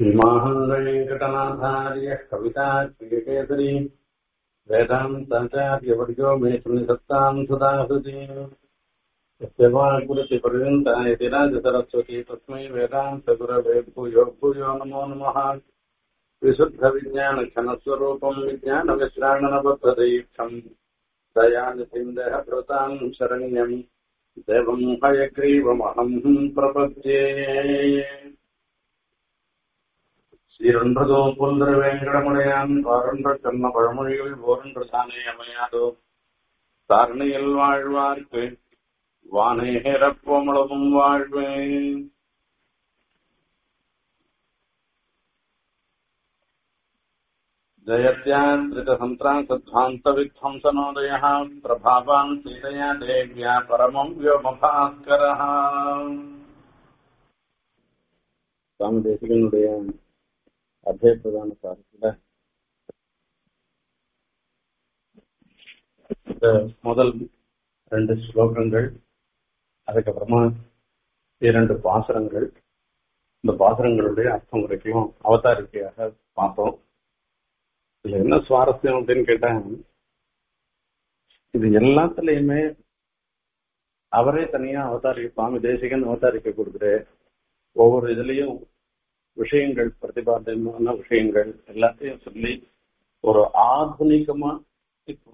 श्रीमाहन्वेङ्कटनाथार्यः कवितार्किकेसरी वेदान्ताचार्यवर्यो मे सुनिसत्ताम् सुधासुती यस्य वाग्गुरुतिपर्यन्ता इति राजसरस्वती तस्मै वेदान्तगुरवे भूयो भूयो नमो नमः विशुद्धविज्ञानघनस्वरूपम् विज्ञानविश्राणनबद्धदीक्षम् दयानिसिन्धः कृताम् शरण्यम् देवम् हयग्रीवमहम् प्रपद्ये சீரொன்றதோ புல்தர வேங்கடமுடையான் வாரொன்ற கண்ண பழமொழிகள் ஓரொன்று தானே அமையாதோ தாரணையில் வாழ்வார்க்கு வானேரப்போமளவும் வாழ்வேன் जयत्यान्द्रितसन्त्रासध्वान्तविध्वंसनोदयः प्रभावान् सीतया देव्या परमम् व्योमभास्करः சுவாமி தேசிகனுடைய அபய பிரதான சாரத்துல இந்த முதல் ரெண்டு ஸ்லோகங்கள் அதுக்கப்புறமா இரண்டு பாசுரங்கள் இந்த பாசுரங்களுடைய அர்த்தம் வரைக்கும் அவதாரிக்கையாக பார்த்தோம் இதுல என்ன சுவாரஸ்யம் அப்படின்னு கேட்டா இது எல்லாத்துலயுமே அவரே தனியா அவதாரிக்க சுவாமி தேசிகன் அவதாரிக்க கொடுக்குற ஒவ்வொரு இதுலயும் விஷயங்கள் பிரதிபாதமான விஷயங்கள் எல்லாத்தையும் சொல்லி ஒரு ஆధుனிகமா இப்போ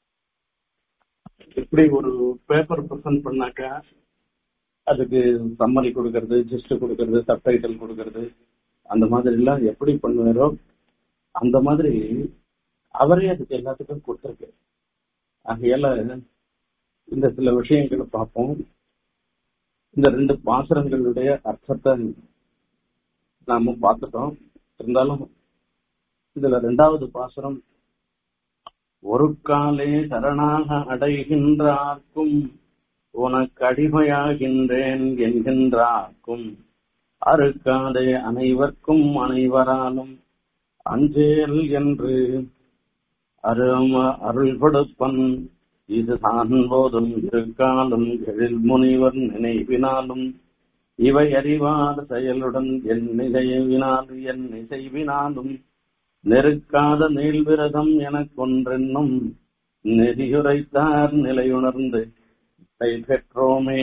இப்படி ஒரு பேப்பர் ப்ரெசென்ட் பண்ணாக்கா அதுக்கு சம்மரி கொடுக்கறது ஜிஸ்ட் கொடுக்கறது சப்டைட்டில் கொடுக்கறது அந்த மாதிரி எல்லாம் எப்படி பண்ணுவாரோ அந்த மாதிரி அவரே அதுக்கு எல்லாத்துக்கும் கொடுத்துருக்கு ஆகையால இந்த சில விஷயங்களை பார்ப்போம் இந்த ரெண்டு பாசுரங்களுடைய அர்த்தத்தை நாம பார்த்துட்டோம் இருந்தாலும் இதுல ரெண்டாவது பாசுரம் ஒரு காலே சரணாக அடைகின்றார்க்கும் உனக்கு அடிமையாகின்றேன் என்கின்றார்க்கும் அறுக்காதே அனைவர்க்கும் அனைவராலும் அஞ்சேல் என்று அரும அருள் கொடுப்பன் இதுதான் போதும் இருக்காலும் எழில் முனிவர் நினைவினாலும் இவை அறிவார் செயலுடன் என் நினைவினால் என் இசைவினாலும் நெருக்காத நீள்விரதம் எனக்கொன்றென்னும் நெறியுரைத்தார் நிலையுணர்ந்து பெற்றோமே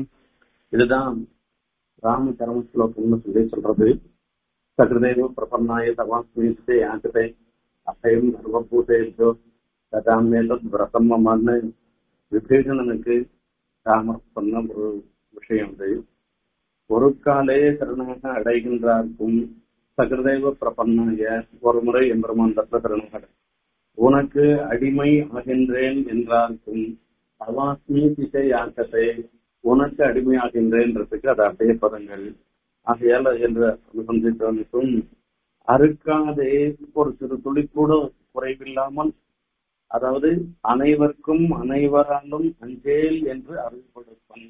இதுதான் ராம கரம் ஸ்லோகம்னு சொல்லி சொல்றது சகிருதேவ பிரபன்னாய தவாஸ்மீஸ்தே யாச்சதே அபயம் சர்வபூதேஜோ ததாமேதத் விரதம் மன்னு விபீஷணனுக்கு ராமர் சொன்ன ஒரு விஷயம் இது ஒரு காலே சரணாக அடைகின்றார்க்கும் சகிருதேவ பிரபன்னாய ஒரு முறை எம்பெருமான் தத்த சரணாக உனக்கு அடிமை ஆகின்றேன் என்றார்க்கும் அவாஸ்மி திசை ஆக்கத்தை உனக்கு அடிமையாகின்றேன்றதுக்கு அது அடைய பதங்கள் ஆகையால என்ற அனுசந்தித்தவனுக்கும் அறுக்காதே ஒரு சிறு துளி கூட குறைவில்லாமல் அதாவது அனைவருக்கும் அனைவராலும் அஞ்சேல் என்று அருள்படுத்தன்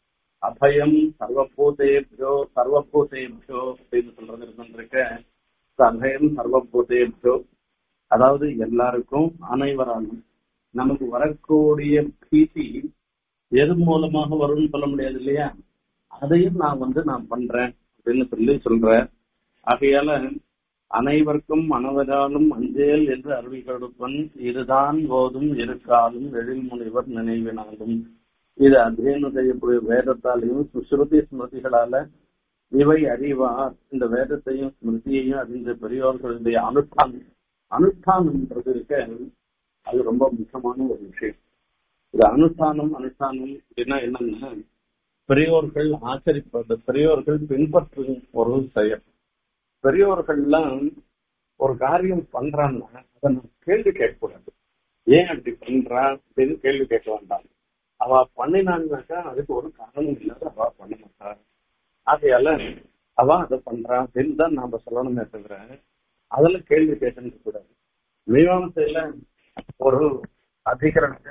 அபயம் சர்வபூதேபியோ சர்வபூதேபியோ அப்படின்னு சொல்றது இருந்திருக்க அபயம் சர்வபூதேபியோ அதாவது எல்லாருக்கும் அனைவராலும் நமக்கு வரக்கூடிய பீதி எது மூலமாக வரும்னு சொல்ல முடியாது இல்லையா அதையும் நான் வந்து நான் பண்றேன் அப்படின்னு சொல்லி சொல்றேன் ஆகையால அனைவருக்கும் மனவராலும் அஞ்சேல் என்று அருள் கொடுப்பன் இதுதான் போதும் இருக்காலும் எழில் முனிவர் நினைவினாலும் இது அத்தியனம் செய்யக்கூடிய வேதத்தாலையும் சுஸ்ருதி ஸ்மிருதிகளால இவை அறிவார் இந்த வேதத்தையும் ஸ்மிருதியையும் அறிந்த பெரியோர்களுடைய அனுஷ்டானம் அனுஷ்டானம்ன்றது இருக்க அது ரொம்ப முக்கியமான ஒரு விஷயம் இது அனுஷ்டானம் அனுஷ்டானம் அப்படின்னா என்னன்னா பெரியோர்கள் ஆச்சரிப்பது பெரியோர்கள் பின்பற்றும் ஒரு செயல் பெரியோர்கள்லாம் ஒரு காரியம் பண்றான்னா அதை நம்ம கேள்வி கேட்கக்கூடாது ஏன் அப்படி பண்றா அப்படின்னு கேள்வி கேட்க வேண்டாம் அவ பண்ணினான்னாக்கா அதுக்கு ஒரு காரணம் இல்லாத அவ பண்ண மாட்டா ஆகையால அவ அதை பண்றா அப்படின்னு தான் நாம சொல்லணுமே தவிர அதுல கேள்வி கேட்கறது கூடாது மீமாசையில ஒரு அதிகரணம்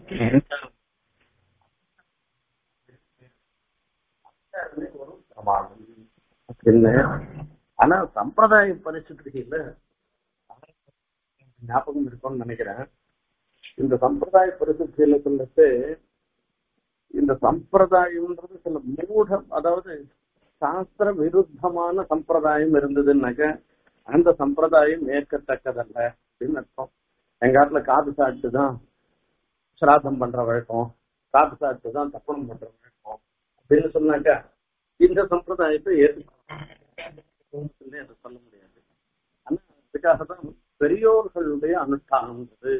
ஒரு பிரமாணம் அப்படின்னு ஆனா சம்பிரதாய பரிசுத்தில ஞாபகம் இருக்கும்னு நினைக்கிறேன் இந்த சம்பிரதாய பரிசுத்தில சொல்லிட்டு இந்த சம்பிரதாயம்ன்றது சில மூடம் அதாவது சாஸ்திர விருத்தமான சம்பிரதாயம் இருந்ததுன்னாக்க அந்த சம்பிரதாயம் ஏற்கத்தக்கதல்ல அப்படின்னு அர்த்தம் எங்க காட்டுல காது சாப்பிட்டு தான் சிராதம் பண்ற வழக்கம் காது சாப்பிட்டு தான் தப்பணம் பண்ற வழக்கம் அப்படின்னு சொன்னாக்கா இந்த சம்பிரதாயத்தை ஏற்று அதை சொல்ல முடியாது ஆனா அதுக்காக தான் பெரியோர்களுடைய அனுஷ்டானம்ன்றது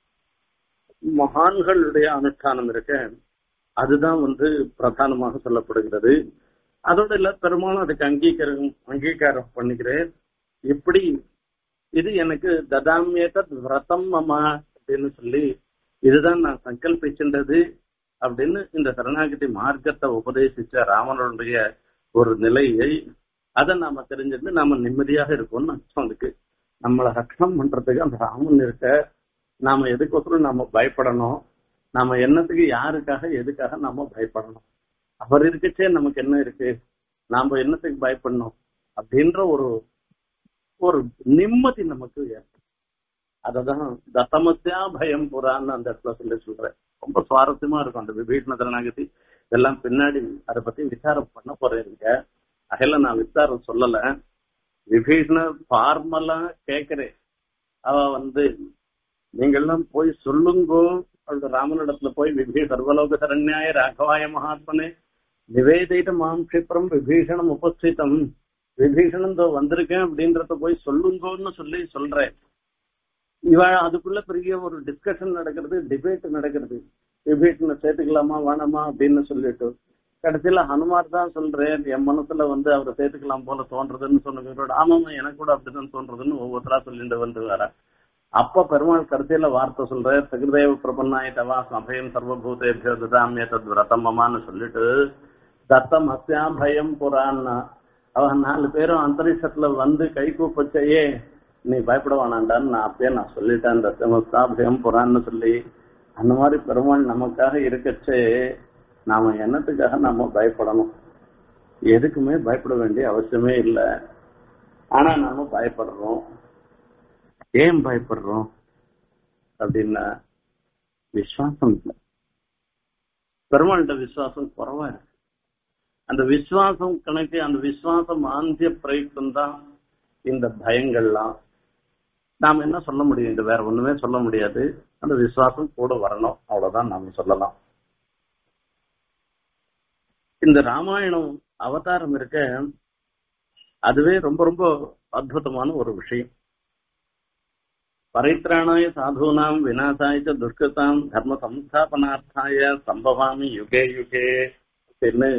மகான்களுடைய அனுஷ்டானம் இருக்க அதுதான் வந்து பிரதானமாக சொல்லப்படுகிறது அதோட இல்ல பெரும்பாலும் அதுக்கு அங்கீகாரம் அங்கீகாரம் பண்ணிக்கிறேன் எப்படி இது எனக்கு ததாமியத விரதம் மமா அப்படின்னு சொல்லி இதுதான் நான் சங்கல்பிக்கின்றது அப்படின்னு இந்த சரணாகதி மார்க்கத்தை உபதேசிச்ச ராமனுடைய ஒரு நிலையை அதை நாம தெரிஞ்சிருந்து நாம நிம்மதியாக இருக்கோம்னு அர்த்தம் அதுக்கு நம்மளை ரட்சணம் பண்றதுக்கு அந்த ராமன் இருக்க நாம எதுக்கோசரம் நாம பயப்படணும் நாம என்னத்துக்கு யாருக்காக எதுக்காக நாம பயப்படணும் அவர் இருக்கச்சே நமக்கு என்ன இருக்கு நாம என்னத்துக்கு பயப்படணும் அப்படின்ற ஒரு ஒரு நிம்மதி நமக்கு ஏற்படும் அததான் தசமத்தியா பயம் புறான்னு அந்த இடத்துல சொல்லி சொல்றேன் ரொம்ப சுவாரஸ்யமா இருக்கும் அந்த விபீஷண சரணாகதி இதெல்லாம் பின்னாடி அதை பத்தி விசாரம் பண்ண போறேன் அகையில நான் விசாரம் சொல்லல விபீஷண ஃபார்மலா கேக்குறேன் அவ வந்து நீங்கெல்லாம் போய் சொல்லுங்கோ அவளுக்கு ராமனிடத்துல போய் விபீ சர்வலோக சரண்யாய ராகவாய மகாத்மனே நிவேதித்த மாம் கஷிப்ரம் விபீஷணம் உபஸ்திதம் விபீஷணம் இதோ வந்திருக்கேன் அப்படின்றத போய் சொல்லுங்கோன்னு சொல்லி சொல்றேன் இவ அதுக்குள்ள பெரிய ஒரு டிஸ்கஷன் நடக்கிறது டிபேட் நடக்கிறது விபீஷண சேர்த்துக்கலாமா வேணாமா அப்படின்னு சொல்லிட்டு கடைசியில ஹனுமார் தான் சொல்றேன் என் மனசுல வந்து அவரை சேர்த்துக்கலாம் போல தோன்றதுன்னு சொன்னவங்களோட ஆமாமா எனக்கு கூட அப்படிதான் தோன்றதுன்னு ஒவ்வொருத்தரா சொல்லிட்டு வந்து வர அப்ப பெருமாள் கடைசியில வார்த்தை சொல்ற சகிருதேவ பிரபன்னாய தவா அபயம் சர்வபூதேபியோ ததாமிய தத் விரதமமான்னு சொல்லிட்டு தத்தம் அஸ்யா பயம் புறான்னா அவன் நாலு பேரும் அந்தரிஷத்துல வந்து கை கூப்பச்சையே நீ பயப்பட வேணாண்டான்னு நான் அப்பயே நான் சொல்லிட்டேன் தத்தமஸ்தா பயம் புறான்னு சொல்லி அந்த மாதிரி பெருமாள் நமக்காக இருக்கச்சே நாம என்னத்துக்காக நாம பயப்படணும் எதுக்குமே பயப்பட வேண்டிய அவசியமே இல்லை ஆனா நாம பயப்படுறோம் ஏன் பயப்படுறோம் அப்படின்னா விசுவாசம் இல்லை பெருமாள்கிட்ட விசுவாசம் குறவா இருக்கு அந்த விசுவாசம் கணக்கு அந்த விசுவாசம் ஆந்திய பிரயுக்தம் தான் இந்த பயங்கள்லாம் நாம் என்ன சொல்ல முடியும் இந்த வேற ஒண்ணுமே சொல்ல முடியாது அந்த விசுவாசம் கூட வரணும் அவ்வளவுதான் நாம சொல்லலாம் இந்த ராமாயணம் அவதாரம் இருக்க அதுவே ரொம்ப ரொம்ப அற்புதமான ஒரு விஷயம் பரித்ராணாய சாதுனாம் விநாசாய துஷ்கதாம் தர்ம சம்ஸ்தாபனார்த்தாய சம்பவாமி யுகே யுகே அப்படின்னு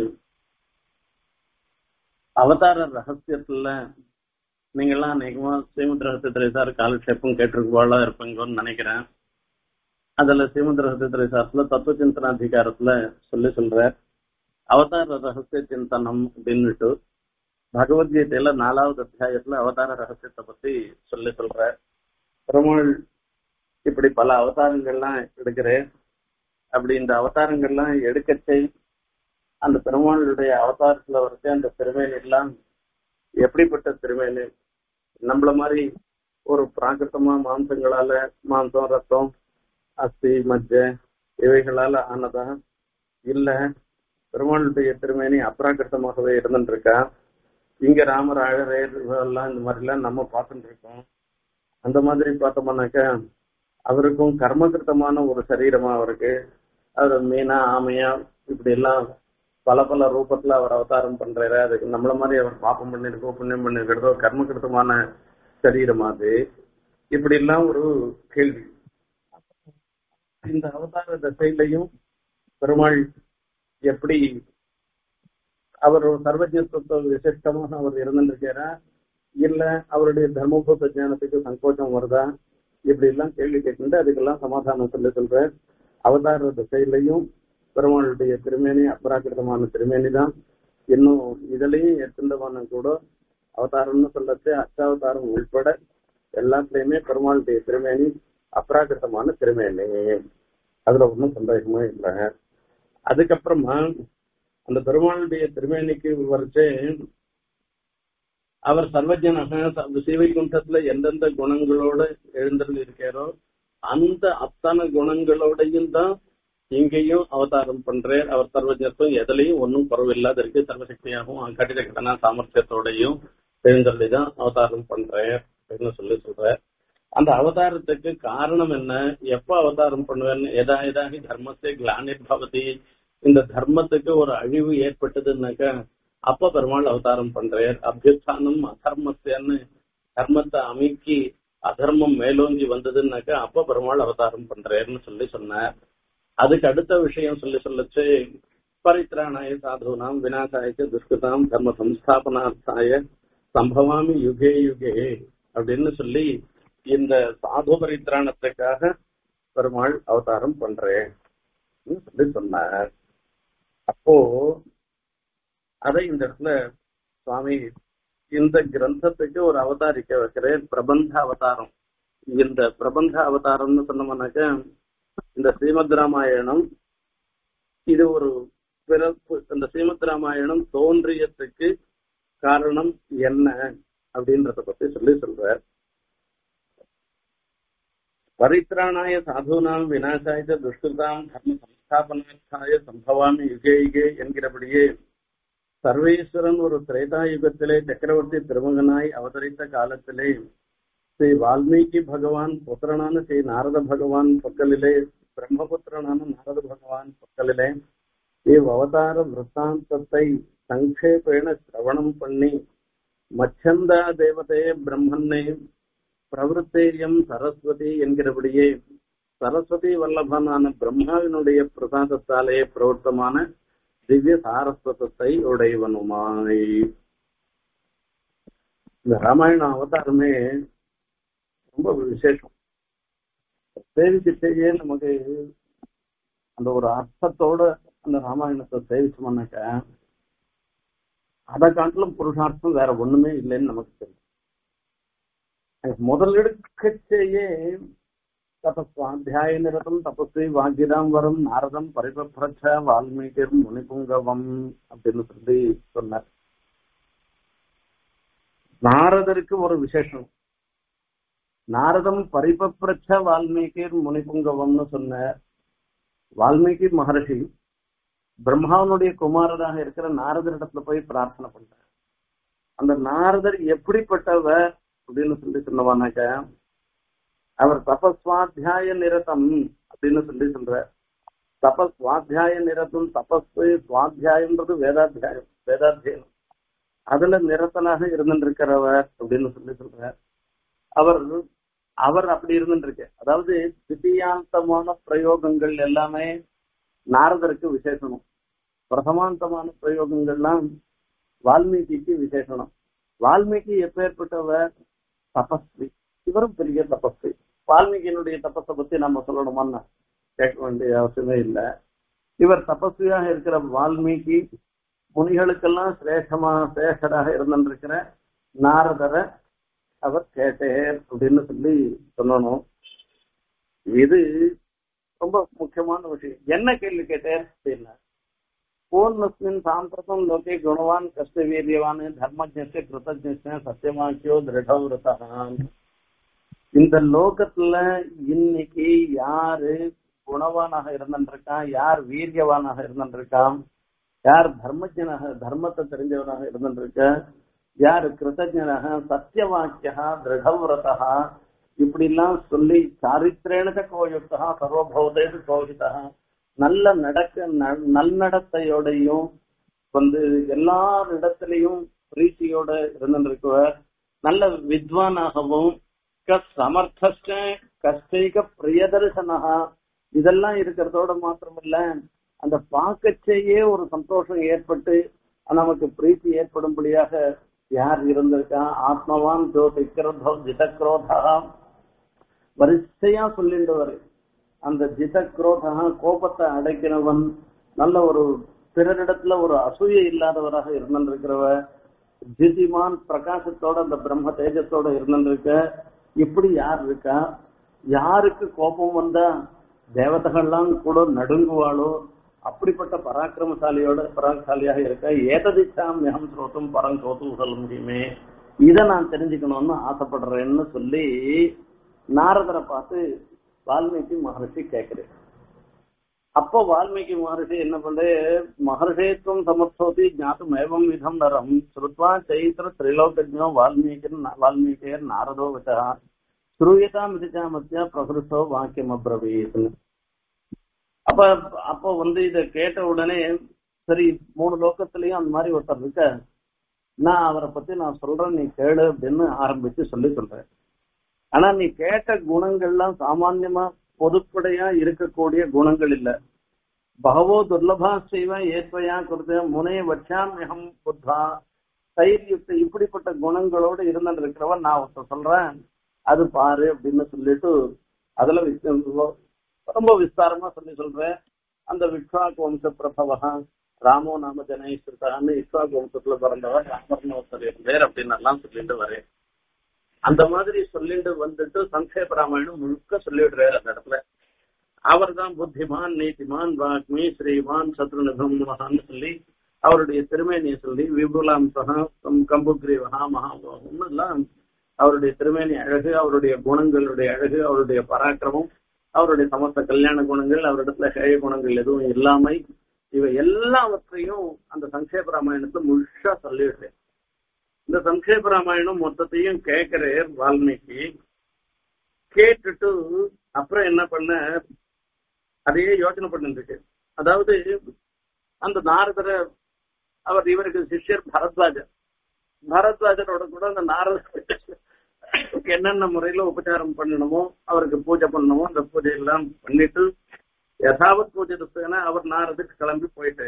அவதார ரகசியத்துல நீங்கெல்லாம் அநேகமா ஸ்ரீமத் ரகசிய திரைசார் காலக்ஷேப்பம் கேட்டிருக்கவாளா இருப்பீங்கன்னு நினைக்கிறேன் அதுல ஸ்ரீமத் ரகசிய திரைசாரத்துல தத்துவ சிந்தனாதிகாரத்துல சொல்லி சொல்ற அவதார ரகசிய சிந்தனம் அப்படின்னுட்டு பகவத்கீதையில நாலாவது அத்தியாயத்துல அவதார ரகசியத்தை பத்தி சொல்லி சொல்ற பெருமாள் இப்படி பல அவதாரங்கள்லாம் எடுக்கிறேன் அப்படி இந்த அவதாரங்கள்லாம் எடுக்கச்சை அந்த பெருமாளுடைய அவதாரத்துல வரைச்ச அந்த திருமேனி எல்லாம் எப்படிப்பட்ட திருமேனி நம்மள மாதிரி ஒரு பிராகிருத்தமா மாம்சங்களால மாம்சம் ரத்தம் அஸ்தி மஜ்ஜ இவைகளால ஆனதா இல்ல பெருமாளுடைய திருமேனி அப்ராகிருத்தமாகவே இருந்துட்டு இருக்கா இங்க ராமர் அழகர் எல்லாம் இந்த மாதிரி எல்லாம் நம்ம பார்த்துட்டு இருக்கோம் அந்த மாதிரி பார்த்தோம்னாக்கா அவருக்கும் கர்மகிருத்தமான ஒரு சரீரமா அவருக்கு அவர் மீனா ஆமையா இப்படி எல்லாம் பல பல ரூபத்துல அவர் அவதாரம் பண்றாரு அதுக்கு நம்மள மாதிரி அவர் பாப்பம் பண்ணிருக்கோ புண்ணியம் பண்ணிருக்கிறதோ கர்மகிருத்தமான சரீரம் அது இப்படி எல்லாம் ஒரு கேள்வி இந்த அவதார திசையிலையும் பெருமாள் எப்படி அவர் சர்வஜத்துவ விசிஷ்டமாக அவர் இருந்திருக்காரா இல்ல அவருடைய தர்மபூத ஞானத்துக்கு சங்கோச்சம் வருதா இப்படி எல்லாம் கேள்வி கேட்டு அதுக்கெல்லாம் சமாதானம் சொல்லி சொல்ற அவதார திசையிலையும் பெருமாளுடைய திருமேனி அபராகிருதமான திருமேனி தான் இன்னும் இதுலயும் எத்திண்டமான கூட அவதாரம்னு சொல்லச்சு அச்சாவதாரம் உள்பட எல்லாத்துலயுமே பெருமாளுடைய திருமேனி அபராகிருதமான திருமேனி அதுல ஒன்றும் சந்தேகமே இல்லை அதுக்கப்புறமா அந்த பெருமாளுடைய திருமேனிக்கு வரைச்சே அவர் சர்வஜனாக சிவைகுண்டத்துல எந்தெந்த குணங்களோட எழுந்தருள் இருக்காரோ அந்த அத்தனை குணங்களோடையும் தான் இங்கேயும் அவதாரம் பண்றார் அவர் சர்வஜத்துவம் எதுலயும் ஒன்றும் குறவில்லாத இருக்கு சர்வசக்தியாகவும் கட்டிட கடனா சாமர்த்தியத்தோடையும் எழுந்தள்ளிதான் அவதாரம் பண்றார் அப்படின்னு சொல்லி சொல்ற அந்த அவதாரத்துக்கு காரணம் என்ன எப்ப அவதாரம் பண்ணுவேன் எதா எதாகி தர்மத்தை கிளானிர் பவதி இந்த தர்மத்துக்கு ஒரு அழிவு ஏற்பட்டதுன்னாக்கா அப்ப பெருமாள் அவதாரம் பண்றார் அபியுத்தானம் அதர்மத்தன்னு தர்மத்தை அமைக்கி அதர்மம் மேலோங்கி வந்ததுன்னாக்கா அப்ப பெருமாள் அவதாரம் பண்றாருன்னு சொல்லி சொன்னார் அதுக்கு அடுத்த விஷயம் சொல்லி சொல்லச்சு பரித்ராணாய சாதுனாம் விநாசாய துஷ்கிருதாம் தர்ம சம்ஸ்தாபனார்த்தாய சம்பவாமி யுகே யுகே அப்படின்னு சொல்லி இந்த சாது பரித்ராணத்துக்காக பெருமாள் அவதாரம் பண்றேன் சொல்லி சொன்னார் அப்போ அதை இந்த இடத்துல சுவாமி இந்த கிரந்தத்துக்கு ஒரு அவதாரிக்க வைக்கிறேன் பிரபந்த அவதாரம் இந்த பிரபந்த அவதாரம்னு சொன்னோம்னாக்க இந்த ஸ்ரீமத் ராமாயணம் இது ஒரு பிறப்பு இந்த ஸ்ரீமத் ராமாயணம் தோன்றியத்துக்கு காரணம் என்ன அப்படின்றத பத்தி சொல்லி சொல்ற பரித்ராணாய சாதுனாம் விநாசாய துஷ்கிருதாம் தர்ம சம்ஸ்தாபனார்த்தாய சம்பவாமி யுகே யுகே என்கிறபடியே சர்வேஸ்வரன் ஒரு திரேதா யுகத்திலே சக்கரவர்த்தி திருமகனாய் அவதரித்த காலத்திலே ஸ்ரீ வால்மீகி பகவான் புத்திரனான ஸ்ரீ நாரத பகவான் பக்கலிலே பிரம்மபுத்திரனான நாரத பகவான் பக்கலிலே இவ் அவதார விற்த்தாந்தத்தை சங்கேபேண சிரவணம் பண்ணி மச்சந்தா தேவதே பிரம்மன்னே பிரவருத்தேரியம் சரஸ்வதி என்கிறபடியே சரஸ்வதி வல்லபனான பிரம்மாவினுடைய பிரசாதத்தாலே பிரவர்த்தமான திவ்ய சாரஸ்வதத்தை உடையவனுமாய் இந்த ராமாயண அவதாரமே ரொம்ப விசேஷம் சேவிக்கிட்டேயே நமக்கு அந்த ஒரு அர்த்தத்தோட அந்த ராமாயணத்தை சேவிச்சோம்னாக்க அதை காட்டிலும் புருஷார்த்தம் வேற ஒண்ணுமே இல்லைன்னு நமக்கு தெரியும் முதலெடுக்கச்சேயே தபஸ்வாத்தியாய நிரதம் தபஸ்வி வாகிதாம் வரும் நாரதம் பரிபப்ரச்ச வால்மீகிர் முனிபுங்கவம் அப்படின்னு சொல்லி சொன்னார் நாரதருக்கு ஒரு விசேஷம் நாரதம் பரிபப்ரச்ச வால்மீகிர் முனிபுங்கவம்னு சொன்னார் வால்மீகி மகர்ஷி பிரம்மாவனுடைய குமாரராக இருக்கிற நாரதரிடத்துல போய் பிரார்த்தனை பண்றார் அந்த நாரதர் எப்படிப்பட்டவர் அப்படின்னு சொல்லி சொன்னவானாக்க அவர் தபஸ்வாத்தியாய நிரதம் அப்படின்னு சொல்லி சொல்ற தபஸ் சுவாத்தியாய நிரதம் தபஸ் சுவாத்தியாயன்றது வேதாத்தியாயம் வேதாத்தியனம் அதுல நிரத்தனாக இருந்துருக்கிறவர் அப்படின்னு சொல்லி சொல்ற அவர் அவர் அப்படி இருந்துருக்கு அதாவது தித்தியாந்தமான பிரயோகங்கள் எல்லாமே நாரதருக்கு விசேஷனம் பிரதமாந்தமான பிரயோகங்கள்லாம் வால்மீகிக்கு விசேஷனம் வால்மீகி எப்பேற்பட்டவர் தபஸ்வி இவரும் பெரிய தபஸ்வி வால்மீகியினுடைய தபஸை பத்தி நம்ம சொல்லணுமான்னு கேட்க வேண்டிய அவசியமே இல்லை இவர் தபஸ்வியாக இருக்கிற வால்மீகி முனிகளுக்கெல்லாம் சிரேஷ்டமா சிரேஷ்டராக இருந்திருக்கிற நாரதரை அவர் கேட்டேர் அப்படின்னு சொல்லி சொல்லணும் இது ரொம்ப முக்கியமான விஷயம் என்ன கேள்வி கேட்டேன் அப்படின்னா பூர்ணஸ்மின் சாம்பிரதம் லோகே குணவான் கஷ்ட வீரியவான் தர்மஜ்ஞ கிருத்தஜ்ஞ சத்தியமாக்கியோ திருடவிரதான் இந்த லோகத்துல இன்னைக்கு யாரு குணவானாக இருந்திருக்கான் யார் வீரியவானாக இருந்திருக்கான் யார் தர்மஜனாக தர்மத்தை தெரிஞ்சவனாக இருந்திருக்க யார் கிருத்தஜனாக சத்தியவாக்கியா திருடவிரதா இப்படி எல்லாம் சொல்லி சாரித்திரேனக கோயுக்தா சர்வபௌதேது கோஹிதா நல்ல நடக்க நல்நடத்தையோடையும் வந்து எல்லாரிடத்திலையும் பிரீத்தியோட இருந்திருக்குவர் நல்ல வித்வானாகவும் சமர்த்த கஷ்டைக பிரியதர்சனகா இதெல்லாம் இருக்கிறதோட மாத்திரமில்ல அந்த பாக்கச்சேயே ஒரு சந்தோஷம் ஏற்பட்டு நமக்கு பிரீத்தி ஏற்படும்படியாக யார் இருந்திருக்கா ஆத்மவான் ஜோதி கிரோதம் ஜிதக்ரோதா வரிசையா சொல்லின்றவர் அந்த ஜித குரோதா கோபத்தை அடைக்கிறவன் நல்ல ஒரு பிறரிடத்துல ஒரு அசூய இல்லாதவராக இருந்திருக்கிறவர் ஜிதிமான் பிரகாசத்தோட அந்த பிரம்ம தேஜத்தோட இருந்திருக்க இப்படி யார் இருக்கா யாருக்கு கோபம் வந்தா தேவதைகள்லாம் கூட நடுங்குவாளோ அப்படிப்பட்ட பராக்கிரமசாலியோட பராக்கிரமசாலியாக இருக்க ஏததிச்சாம் மிகம் ஸ்ரோத்தும் பரம் சோத்தும் சொல்ல முடியுமே இதை நான் தெரிஞ்சுக்கணும்னு ஆசைப்படுறேன்னு சொல்லி நாரதரை பார்த்து வால்மீகி மகர்ஷி கேட்கிறேன் அப்போ வால்மீகி மகர்ஷி என்ன பண்ற மகர்ஷேத்துவம் சமர்த்தோதி ஞாத்தும் ஏவம் விதம் நரம் ஸ்ருத்வா சைத்திர திரிலோகஜோ வால்மீகி வால்மீகியர் நாரதோ வச்சா ஸ்ரூயதாம் விதிச்சாமத்தியா பிரகிருத்தோ வாக்கியம் அப்ரவீத் அப்ப அப்போ வந்து இத கேட்ட உடனே சரி மூணு லோக்கத்திலயும் அந்த மாதிரி ஒருத்தர் இருக்க நான் அவரை பத்தி நான் சொல்றேன் நீ கேளு அப்படின்னு ஆரம்பிச்சு சொல்லி சொல்றேன் ஆனா நீ கேட்ட குணங்கள்லாம் சாமான்யமா பொதுப்படையா இருக்கக்கூடிய குணங்கள் இல்ல பகவோ துர்லபா செய்வ ஏற்பயா கொடுத்த முனை வச்சாம் மிகம் புத்தா தைரியத்தை இப்படிப்பட்ட குணங்களோட இருந்துட்டு இருக்கிறவன் நான் ஒருத்தர் சொல்றேன் அது பாரு அப்படின்னு சொல்லிட்டு அதுல விஸ்- ரொம்ப விஸ்தாரமா சொல்லி சொல்றேன் அந்த விக்ஷாக் வம்ச பிரபவா ராமோ நாம ஜனேஸ்வரத்தான்னு இஸ்வாக் வம்சத்துல பிறந்தவர் ராமர்னு ஒருத்தர் இருந்தார் அப்படின்னு எல்லாம் சொல்லிட்டு வரேன் அந்த மாதிரி சொல்லிட்டு வந்துட்டு சங்கேப ராமாயணம் முழுக்க சொல்லிடுறாரு அந்த இடத்துல அவர் தான் புத்திமான் நீதிமான் வாக்மி ஸ்ரீமான் சத்ருநிபம்னு சொல்லி அவருடைய திருமேனியை சொல்லி விபுலாம்சகா கம்புக்ரீவகா மகாபோகம் எல்லாம் அவருடைய திருமேனி அழகு அவருடைய குணங்களுடைய அழகு அவருடைய பராக்கிரமம் அவருடைய சமஸ்த கல்யாண குணங்கள் அவரிடத்துல ஹேய குணங்கள் எதுவும் இல்லாமை இவை எல்லாவற்றையும் அந்த சங்கேப ராமாயணத்தை முழுசா சொல்லிடுறேன் இந்த சங்கேப ராமாயணம் மொத்தத்தையும் கேட்கிறார் வால்மீகி கேட்டுட்டு அப்புறம் என்ன பண்ண அதையே யோசனை பண்ணிருக்கு அதாவது அந்த நாரதரை அவர் இவருக்கு சிஷ்யர் பரத்வாஜர் பரத்வாஜரோட கூட அந்த நாரதர் என்னென்ன முறையில உபச்சாரம் பண்ணணுமோ அவருக்கு பூஜை பண்ணணுமோ அந்த பூஜை எல்லாம் பண்ணிட்டு யதாவத் பூஜை எடுத்ததுன்னா அவர் நாரதுக்கு கிளம்பி போயிட்டு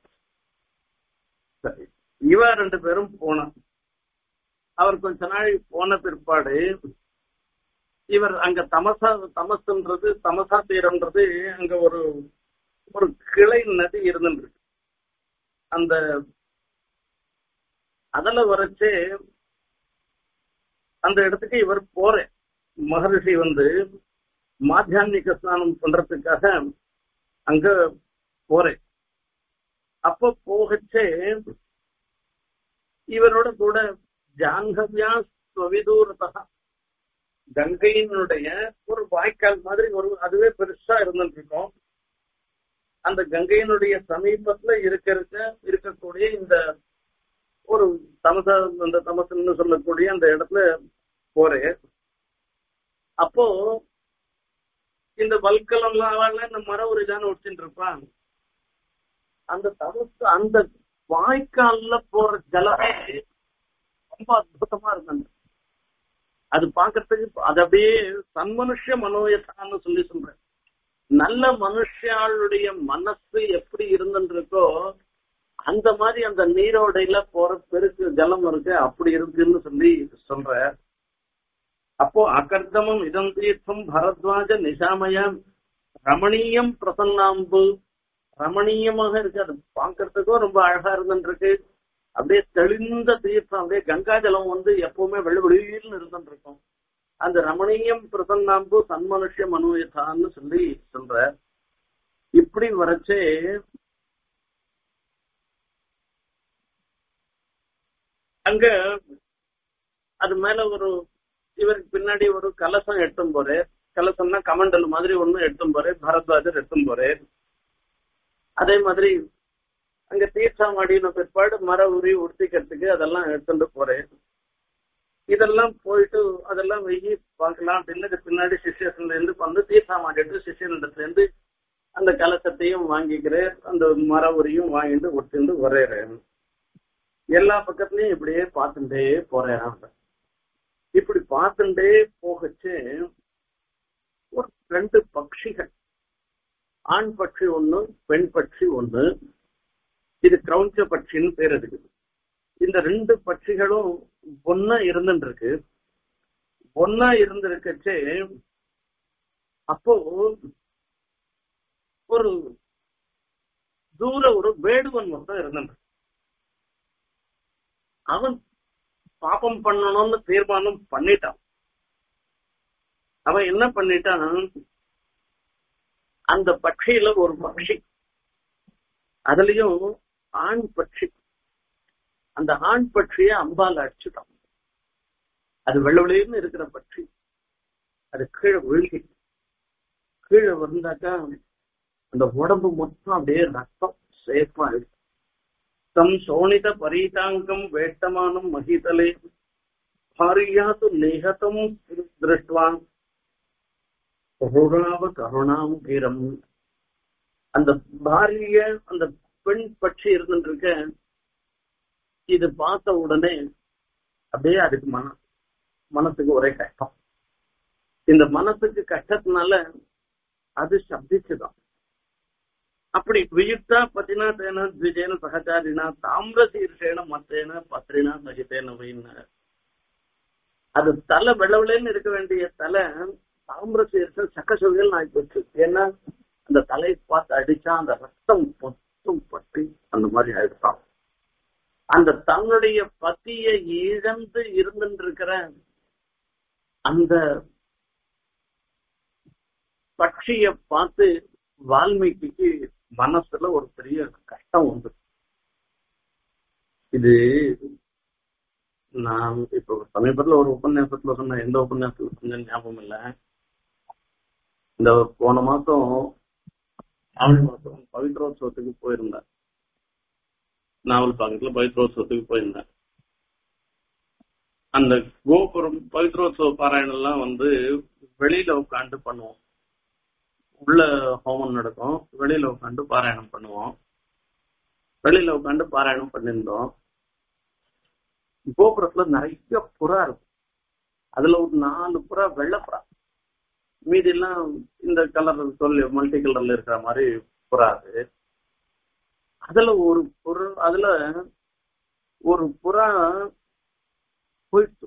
சரி இவ ரெண்டு பேரும் போனான் அவர் கொஞ்ச நாள் போன பிற்பாடு இவர் அங்க தமசா தமசுன்றது தமசா தீரம்ன்றது அங்க ஒரு ஒரு கிளை நதி இருந்துருக்கு அந்த அதுல வரைச்சே அந்த இடத்துக்கு இவர் போறேன் மகரிஷி வந்து மாத்தியான்மிக ஸ்நானம் பண்றதுக்காக அங்க போறேன் அப்ப போகச்சே இவரோட கூட ஜாங்கவ்யா ஸ்வவிதூரதா கங்கையினுடைய ஒரு வாய்க்கால் மாதிரி ஒரு அதுவே பெருசா இருந்துட்டு இருக்கும் அந்த கங்கையினுடைய சமீபத்துல இருக்கிற இருக்கக்கூடிய இந்த ஒரு தமச அந்த தமசுன்னு சொல்லக்கூடிய அந்த இடத்துல போறேன் அப்போ இந்த வல்கலம்லாம் இந்த மர ஒரு இதான ஒடிச்சுட்டு இருப்பான் அந்த தமசு அந்த வாய்க்கால்ல போற ஜலமே ரொம்ப அற்புதமா இருந்தது அது பாக்குறதுக்கு அது அப்படியே சன்மனுஷ மனோயத்தான்னு சொல்லி சொல்றேன் நல்ல மனுஷாளுடைய மனசு எப்படி இருந்துருக்கோ அந்த மாதிரி அந்த நீரோடையில போற பெருக்கு ஜலம் இருக்கு அப்படி இருக்குன்னு சொல்லி சொல்ற அப்போ அகர்தமம் இதம் தீர்த்தம் பரத்வாஜ நிஷாமயம் ரமணீயம் பிரசன்னாம்பு ரமணீயமாக இருக்கு அது பாக்குறதுக்கும் ரொம்ப அழகா இருந்துருக்கு அப்படியே தெளிந்த தீர்த்தம் அப்படியே கங்கா ஜலம் வந்து எப்பவுமே வெள்ள வெளியில் இருந்துட்டு இருக்கும் அந்த ரமணீயம் பிரசன்னாம்பு சன்மனுஷ மனோயதான்னு சொல்லி சொல்ற இப்படி வரைச்சே அங்க அது மேல ஒரு இவருக்கு பின்னாடி ஒரு கலசம் எட்டும் போறே கலசம்னா கமண்டல் மாதிரி ஒண்ணு எட்டும் போறே பரத்வாஜர் எட்டும் போறே அதே மாதிரி அங்க தீர்த்தம் அடின பிற்பாடு மர உரி உடுத்திக்கிறதுக்கு அதெல்லாம் எடுத்துட்டு போறேன் இதெல்லாம் போயிட்டு அதெல்லாம் வெயி பார்க்கலாம் அப்படின்னு இது பின்னாடி சிஷியத்துல இருந்து வந்து தீர்த்தம் ஆடிட்டு சிஷியனிடத்துல இருந்து அந்த கலசத்தையும் வாங்கிக்கிறேன் அந்த மர உரியும் வாங்கிட்டு ஒட்டிட்டு வரையறேன் எல்லா பக்கத்துலயும் இப்படியே பார்த்துட்டே போறேன் இப்படி பார்த்துட்டே போகச்சு ஒரு ரெண்டு பட்சிகள் ஆண் பட்சி ஒண்ணு பெண் பட்சி ஒண்ணு இது கிரௌஞ்ச பட்சின்னு பேர் இருக்குது இந்த ரெண்டு பட்சிகளும் ஒன்னா இருந்துட்டு இருக்கு ஒன்னா இருந்திருக்கச்சே அப்போ ஒரு தூர ஒரு வேடுவன் மட்டும் இருந்துட்டு அவன் பாப்பம் பண்ணணும்னு தீர்மானம் பண்ணிட்டான் அவன் என்ன பண்ணிட்டான் அந்த பட்சியில ஒரு பட்சி அதுலயும் ஆண் பட்சி அந்த ஆண் பட்சிய அம்பால் அடிச்சுட்டான் அது வெள்ள வெளியின்னு இருக்கிற பட்சி அது கீழே விழுகி கீழே விழுந்தாக்கா அந்த உடம்பு மொத்தம் அப்படியே ரத்தம் சேஃபா இருக்கு தம் சோனித பரீதாங்கம் வேட்டமானம் மகிதலே பாரியாது நிகதம் திருஷ்டுவான் கருணாவ கருணாம் கீரம் அந்த பாரிய அந்த பெண் பட்சி இருந்துட்டு இருக்க இது பார்த்த உடனே அப்படியே அதுக்கு மன மனசுக்கு ஒரே கஷ்டம் இந்த மனசுக்கு கஷ்டத்தினால அது சப்திச்சுதான் அப்படி வியுக்தா பத்தினா தேன த்விஜேன சகச்சாரினா தாமிர சீர்ஷேன மத்தேன பத்ரினா சகிதேன வைன அது தலை வெள்ளவிலேன்னு இருக்க வேண்டிய தலை தாமிர சீர்ஷன் சக்கசுகள் ஆகி போச்சு ஏன்னா அந்த தலையை பார்த்து அடிச்சா அந்த ரத்தம் பொத்தும் பட்டி அந்த மாதிரி ஆயிடுச்சான் அந்த தன்னுடைய பத்திய இழந்து இருந்துட்டு இருக்கிற அந்த பட்சிய பார்த்து வால்மீகிக்கு மனசுல ஒரு பெரிய கஷ்டம் உண்டு இது நான் இப்ப சமீபத்துல ஒரு உபன்யாசத்துல சொன்ன எந்த உபன்யாசத்துல சொன்ன ஞாபகம் இல்ல இந்த போன மாசம் ஆவணி மாசம் பவித்ரோத்சவத்துக்கு போயிருந்தேன் நாவல் பாக்கத்துல பவித்ரோத்சவத்துக்கு போயிருந்தேன் அந்த கோபுரம் பவித்ரோத்சவ பாராயணம் எல்லாம் வந்து வெளியில உட்காந்து பண்ணுவோம் உள்ள ஹோமம் நடக்கும் வெளியில உட்காந்து பாராயணம் பண்ணுவோம் வெளியில உட்காந்து பாராயணம் பண்ணியிருந்தோம் கோபுரத்துல நிறைய புறா இருக்கும் அதுல ஒரு நாலு புறா வெள்ளப்புறா மீதி எல்லாம் இந்த கலர் சொல்லி மல்டி கலர்ல இருக்கிற மாதிரி புறா அது அதுல ஒரு புறா அதுல ஒரு புறா போயிட்டு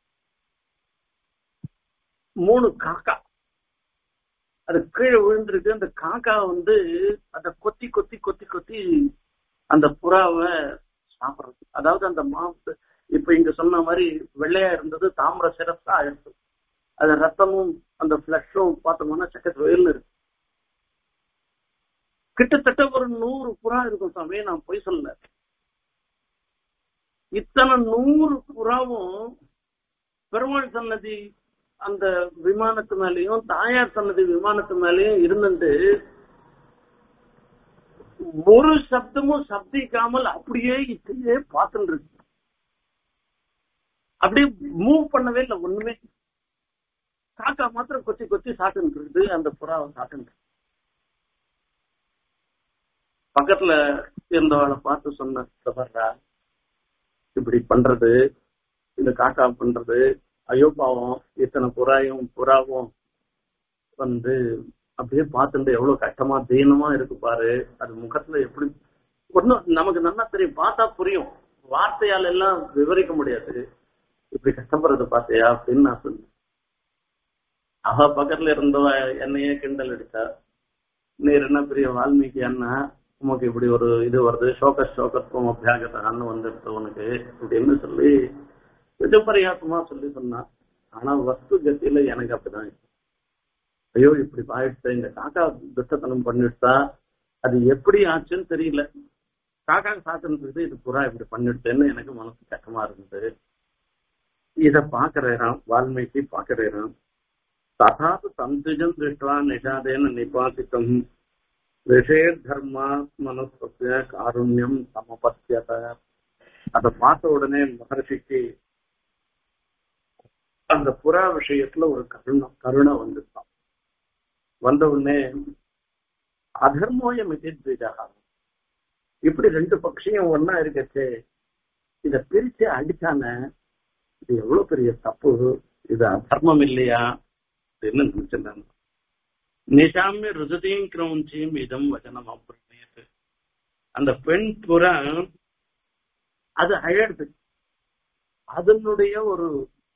மூணு காக்கா அது கீழே விழுந்திருக்கு அந்த காக்கா வந்து அதை கொத்தி கொத்தி கொத்தி கொத்தி அந்த புறாவை சாப்பிடுறது அதாவது அந்த மாவு இப்ப இங்க சொன்ன மாதிரி வெள்ளையா இருந்தது தாமிர சிரஸா ஆயிடுச்சு அது ரத்தமும் அந்த பிளஷும் பார்த்தோம்னா சக்கர வெயில் இருக்கு கிட்டத்தட்ட ஒரு நூறு புறா இருக்கும் சாமி நான் போய் சொல்ல இத்தனை நூறு புறாவும் பெருமாள் சன்னதி அந்த விமானத்து மேலேயும் தாயார் சன்னதி விமானத்து மேலேயும் இருந்துட்டு ஒரு சப்தமும் சப்திக்காமல் அப்படியே இப்படியே பார்த்துட்டு இருக்கு அப்படியே மூவ் பண்ணவே இல்லை ஒண்ணுமே காக்கா மாத்திரம் கொத்தி கொத்தி சாப்பிட்டு இருக்குது அந்த புறாவை சாப்பிட்டு பக்கத்துல இருந்தவளை பார்த்து சொன்ன வர்றா இப்படி பண்றது இந்த காக்கா பண்றது ஐயோ பாவம் இத்தனை புறாயும் புறாவும் வந்து அப்படியே பார்த்துட்டு எவ்வளவு கஷ்டமா தீனமா இருக்கு பாரு அது முகத்துல எப்படி ஒன்னும் நமக்கு நல்லா தெரியும் பார்த்தா புரியும் வார்த்தையால எல்லாம் விவரிக்க முடியாது இப்படி கஷ்டப்படுறத பார்த்தியா அப்படின்னு நான் சொன்னேன் அவ பக்கத்துல இருந்தவ என்னையே கிண்டல் அடித்தா நீர் என்ன பெரிய வால்மீகி அண்ணா உமக்கு இப்படி ஒரு இது வருது சோக சோகத்துவம் அபியாகத்தான்னு வந்துடுது உனக்கு அப்படின்னு சொல்லி கொஞ்சம் பரிகாசமா சொல்லி சொன்னான் ஆனா வஸ்து கத்தியில எனக்கு அப்படிதான் ஐயோ இப்படி ஆயிடுச்சு இந்த காக்கா துஷ்டத்தனம் பண்ணிடுச்சா அது எப்படி ஆச்சுன்னு தெரியல காக்கா சாத்தினது இது புறா இப்படி பண்ணிடுச்சேன்னு எனக்கு மனசு கஷ்டமா இருந்தது இத பாக்குறேன் வால்மீகி பாக்குறேன் ததாது சந்துஜம் திருஷ்டுவா நிஷாதேன நிபாசித்தம் ரிஷேர் தர்மா மனசத்திய காருண்யம் சமபத்தியத அதை பார்த்த உடனே மகர்ஷிக்கு அந்த புறா விஷயத்துல ஒரு கருணம் கருணை வந்துட்டான் வந்த உடனே அதர்மோயம் எதிர்த்விஜா இப்படி ரெண்டு பட்சியும் ஒன்னா இருக்கச்சே இத பிரிச்சு அடிச்சான இது எவ்வளவு பெரிய தப்பு இது அதர்மம் இல்லையா அப்படின்னு நினைச்சிருந்தாங்க நிஷாமிய ருஜதியும் கிரௌஞ்சியும் இதம் வச்சனம் அப்படின்ட்டு அந்த பெண் புறா அது அழகுது அதனுடைய ஒரு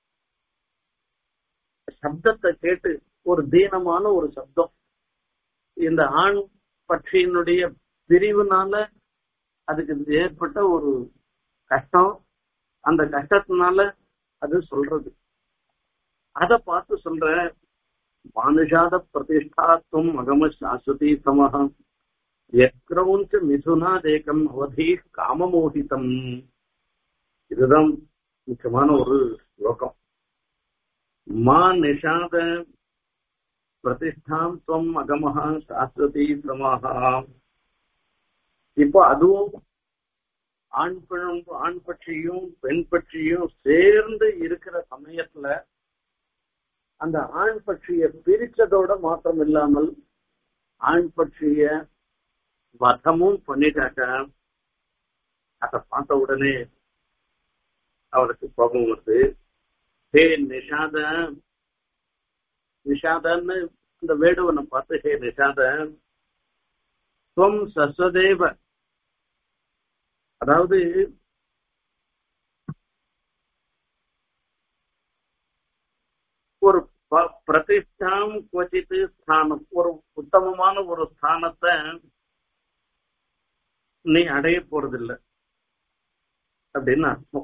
சப்தத்தை கேட்டு ஒரு தீனமான ஒரு சப்தம் இந்த ஆண் பட்சியினுடைய பிரிவுனால அதுக்கு ஏற்பட்ட ஒரு கஷ்டம் அந்த கஷ்டத்தினால அது சொல்றது அத பார்த்து சொல்ற மானுஷாத பிரதிஷ்டாத்துவம் அகம சாஸ்வதி சமகம் எக்ரௌஞ்ச மிதுனா தேகம் அவதி காமமோகிதம் இதுதான் முக்கியமான ஒரு ஸ்லோகம் மா நிஷாத பிரதிஷ்டாம் துவம் அகமஹா சாஸ்வதி சமாஹா இப்போ அதுவும் ஆண் பெண் ஆண் பற்றியும் பெண் பற்றியும் சேர்ந்து இருக்கிற சமயத்துல அந்த ஆண் பற்றிய பிரிச்சதோட மாத்திரம் இல்லாமல் ஆண் பற்றிய வதமும் பண்ணிட்டாக்க அதை பார்த்த உடனே அவளுக்கு கோபம் வருது ஹே நிஷாத நிஷாதன்னு இந்த வேடுவனை பார்த்து ஹே நிஷாத துவம் சஸ்வதேவ அதாவது ஒரு ப- பிரதிஷ்டாம் கொச்சித்து ஸ்தானம் ஒரு உத்தமமான ஒரு ஸ்தானத்தை நீ அடைய போறதில்லை அப்படின்னு அர்த்தம்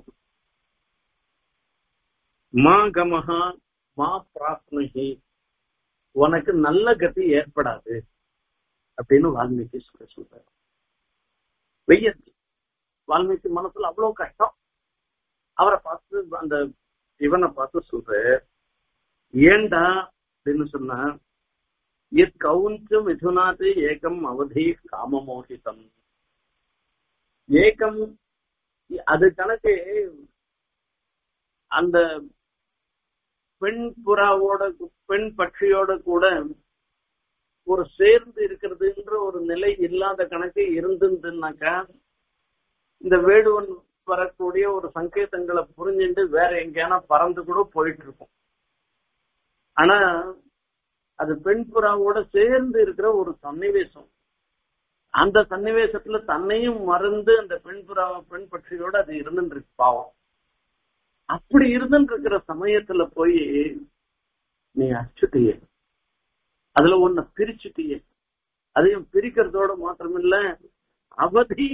மா கமஹா மா பிராப்னுகி உனக்கு நல்ல கதி ஏற்படாது அப்படின்னு வால்மீகி சொல்ல சொல்றாரு வெய்யல் வால்மீகி மனசுல அவ்வளவு கஷ்டம் அவரை பார்த்து அந்த இவனை பார்த்து சொல்ற ஏண்டா அப்படின்னு சொன்னா எத் கவுஞ்ச மிதுனாது ஏகம் அவதி காமமோகிதம் ஏகம் அது கணக்கு அந்த பெண் புறாவோட பெண் பட்சியோட கூட ஒரு சேர்ந்து இருக்கிறதுன்ற ஒரு நிலை இல்லாத கணக்கு இருந்துன்னாக்கா இந்த வேடுவன் வரக்கூடிய ஒரு சங்கேதங்களை புரிஞ்சுட்டு வேற எங்கேயான பறந்து கூட போயிட்டு இருக்கும் ஆனா அது பெண் புறாவோட சேர்ந்து இருக்கிற ஒரு சன்னிவேசம் அந்த சன்னிவேசத்துல தன்னையும் மறந்து அந்த பெண் புறா பெண் பட்சியோட அது இருந்துட்டு இருக்கு பாவம் அப்படி இருந்துட்டு இருக்கிற சமயத்துல போய் நீ அச்சுட்டிய அதுல ஒன்ன பிரிச்சுட்டிய அதையும் பிரிக்கிறதோட மாத்திரமில்ல அவதி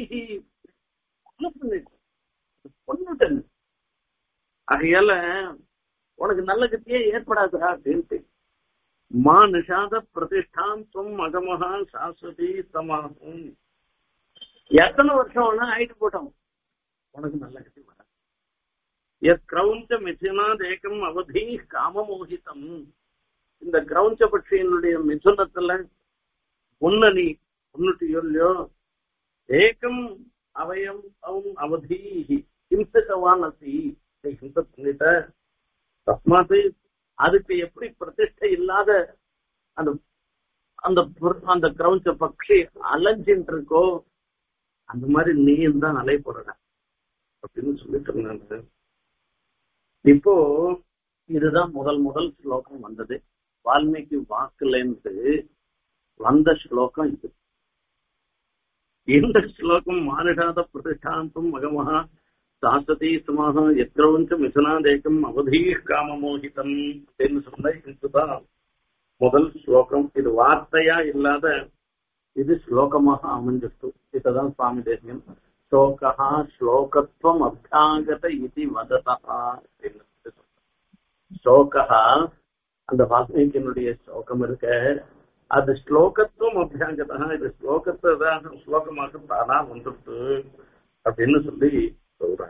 பொண்ணுட்டன் ஆகையால உனக்கு நல்ல கத்தியே ஏற்படாதுடா அப்படின்ட்டு மா நிஷாத பிரதிஷ்டாம் துவம் அகமஹா சாஸ்வதி சமாசம் எத்தனை வருஷம் வேணா ஆயிட்டு போட்டோம் உனக்கு நல்ல கத்தி வராது எத் கிரௌஞ்ச மிഥுனாத் ஏகம் அவதி காமமோகிதம் இந்த கிரௌஞ்ச பட்சியினுடைய மிதுனத்துல ஒன்னு நீ ஒன்னுட்டு இல்லையோ ஏகம் அவயம் அவம் அவதி ஹிம்சகவான் அசி ஹிம்ச பண்ணிட்ட தஸ்மாத்து அதுக்கு எப்படி பிரதிஷ்டை இல்லாத அந்த அந்த பொரு- அந்த கிரௌஞ்ச பட்சி அலைஞ்சின்னு இருக்கோ அந்த மாதிரி நீயும் தான் அலைப்படுற அப்படின்னு சொல்லிட்டு இருந்தாங்க இப்போ இதுதான் முதல் முதல் ஸ்லோகம் வந்தது வால்மீகி வாக்குலேருந்து வந்த ஸ்லோகம் இது இந்த ஸ்லோகம் மானிஷாத பிரதிஷ்டாந்தம் மகமஹா சாஸ்வதி சமாக எத்திரவஞ்ச மிதுனாதேகம் அவதீ காமமோகிதம் அப்படின்னு சொன்ன இதுதான் முதல் ஸ்லோகம் இது வார்த்தையா இல்லாத இது ஸ்லோகமாக அமைஞ்சிருக்கு இதுதான் சுவாமி தேசியம் ஸ்லோகா ஸ்லோகத்துவம் அபியாகத இது வததா அப்படின்னு ஸ்லோகா அந்த வால்மீகியினுடைய ஸ்லோகம் இருக்க அது ஸ்லோகத்துவம் அபியாகதா இது ஸ்லோகத்தை தான் ஸ்லோகமாக தானா வந்துட்டு அப்படின்னு சொல்லி சொல்ற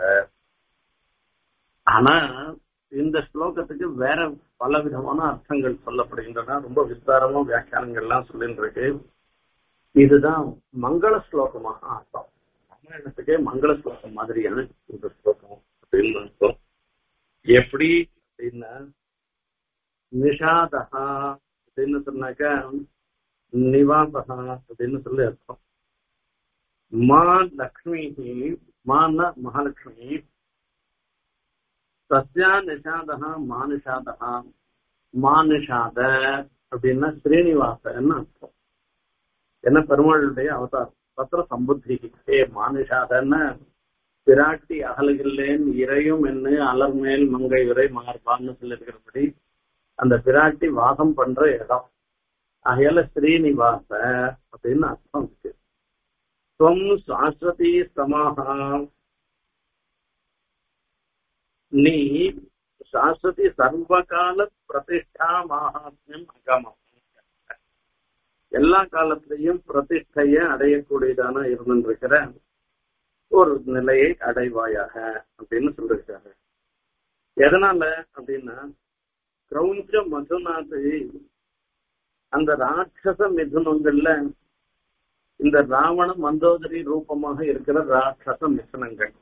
ஆனா இந்த ஸ்லோகத்துக்கு வேற பல விதமான அர்த்தங்கள் சொல்லப்படுகின்றன ரொம்ப விஸ்தாரமா வியாக்கியானங்கள்லாம் சொல்லிட்டு இருக்கு இதுதான் மங்கள ஸ்லோகமாக அர்த்தம் ராமாயணத்துக்கே மங்கள ஸ்லோகம் மாதிரியான இந்த ஸ்லோகம் அப்படின்னு அர்த்தம் எப்படி அப்படின்னா நிஷாதா அப்படின்னு சொன்னாக்கா நிவாசகா அப்படின்னு சொல்லி அர்த்தம் மா லக்ஷ்மி மான மகாலட்சுமி சத்யா நிஷாதா மானிஷாதா மானிஷாத அப்படின்னா ஸ்ரீனிவாசன்னு அர்த்தம் என்ன பெருமாளுடைய அவதாரம் பத்திர சம்புத்தி ஏ மானிஷாதன்னு பிராட்டி அகலுகில்லேன் இறையும் என்ன அலர் மேல் மங்கை உரை மார்பான்னு சொல்லியிருக்கிறபடி அந்த பிராட்டி வாசம் பண்ற இடம் ஆகையால ஸ்ரீனிவாச அப்படின்னு அர்த்தம் இருக்கு துவம் சாஸ்வதி சமாகா நீ சாஸ்வதி சர்வகால பிரதிஷ்டா மகாத்மியம் அகமம் எல்லா காலத்திலையும் பிரதிஷ்டைய அடையக்கூடியதான இருந்திருக்கிற ஒரு நிலையை அடைவாயாக அப்படின்னு சொல்லிருக்காரு எதனால அப்படின்னா கிரௌஞ்ச மதுநாத் அந்த ராட்சச மிதுனங்கள்ல இந்த ராவண மந்தோதரி ரூபமாக இருக்கிற ராட்சச மிதுனங்கள்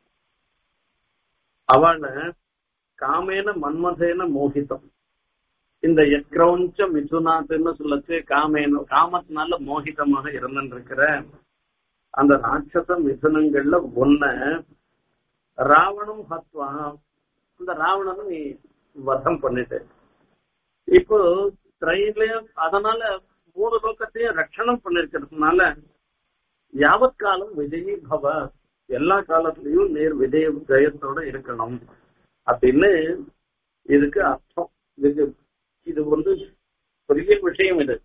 அவள காமேன மன்மதேன மோகிதம் இந்த எக்ரௌஞ்ச மிதுனாத்துன்னு சொல்லச்சு காமேன காமத்தினால மோகிதமாக இருந்திருக்கிற அந்த ராட்சச மிதுனங்கள்ல ஒன்ன ராவணம் ஹத்வா அந்த ராவணனும் நீ வதம் பண்ணிட்டு இப்போ ட்ரெயின்லயே அதனால மூணு லோக்கத்தையும் ரட்சணம் பண்ணிருக்கிறதுனால யாவத் காலம் விஜயி பவ எல்லா காலத்திலயும் நேர் விஜய ஜெயத்தோட இருக்கணும் அப்படின்னு இதுக்கு அர்த்தம் இதுக்கு இது வந்து பெரிய விஷயம் இது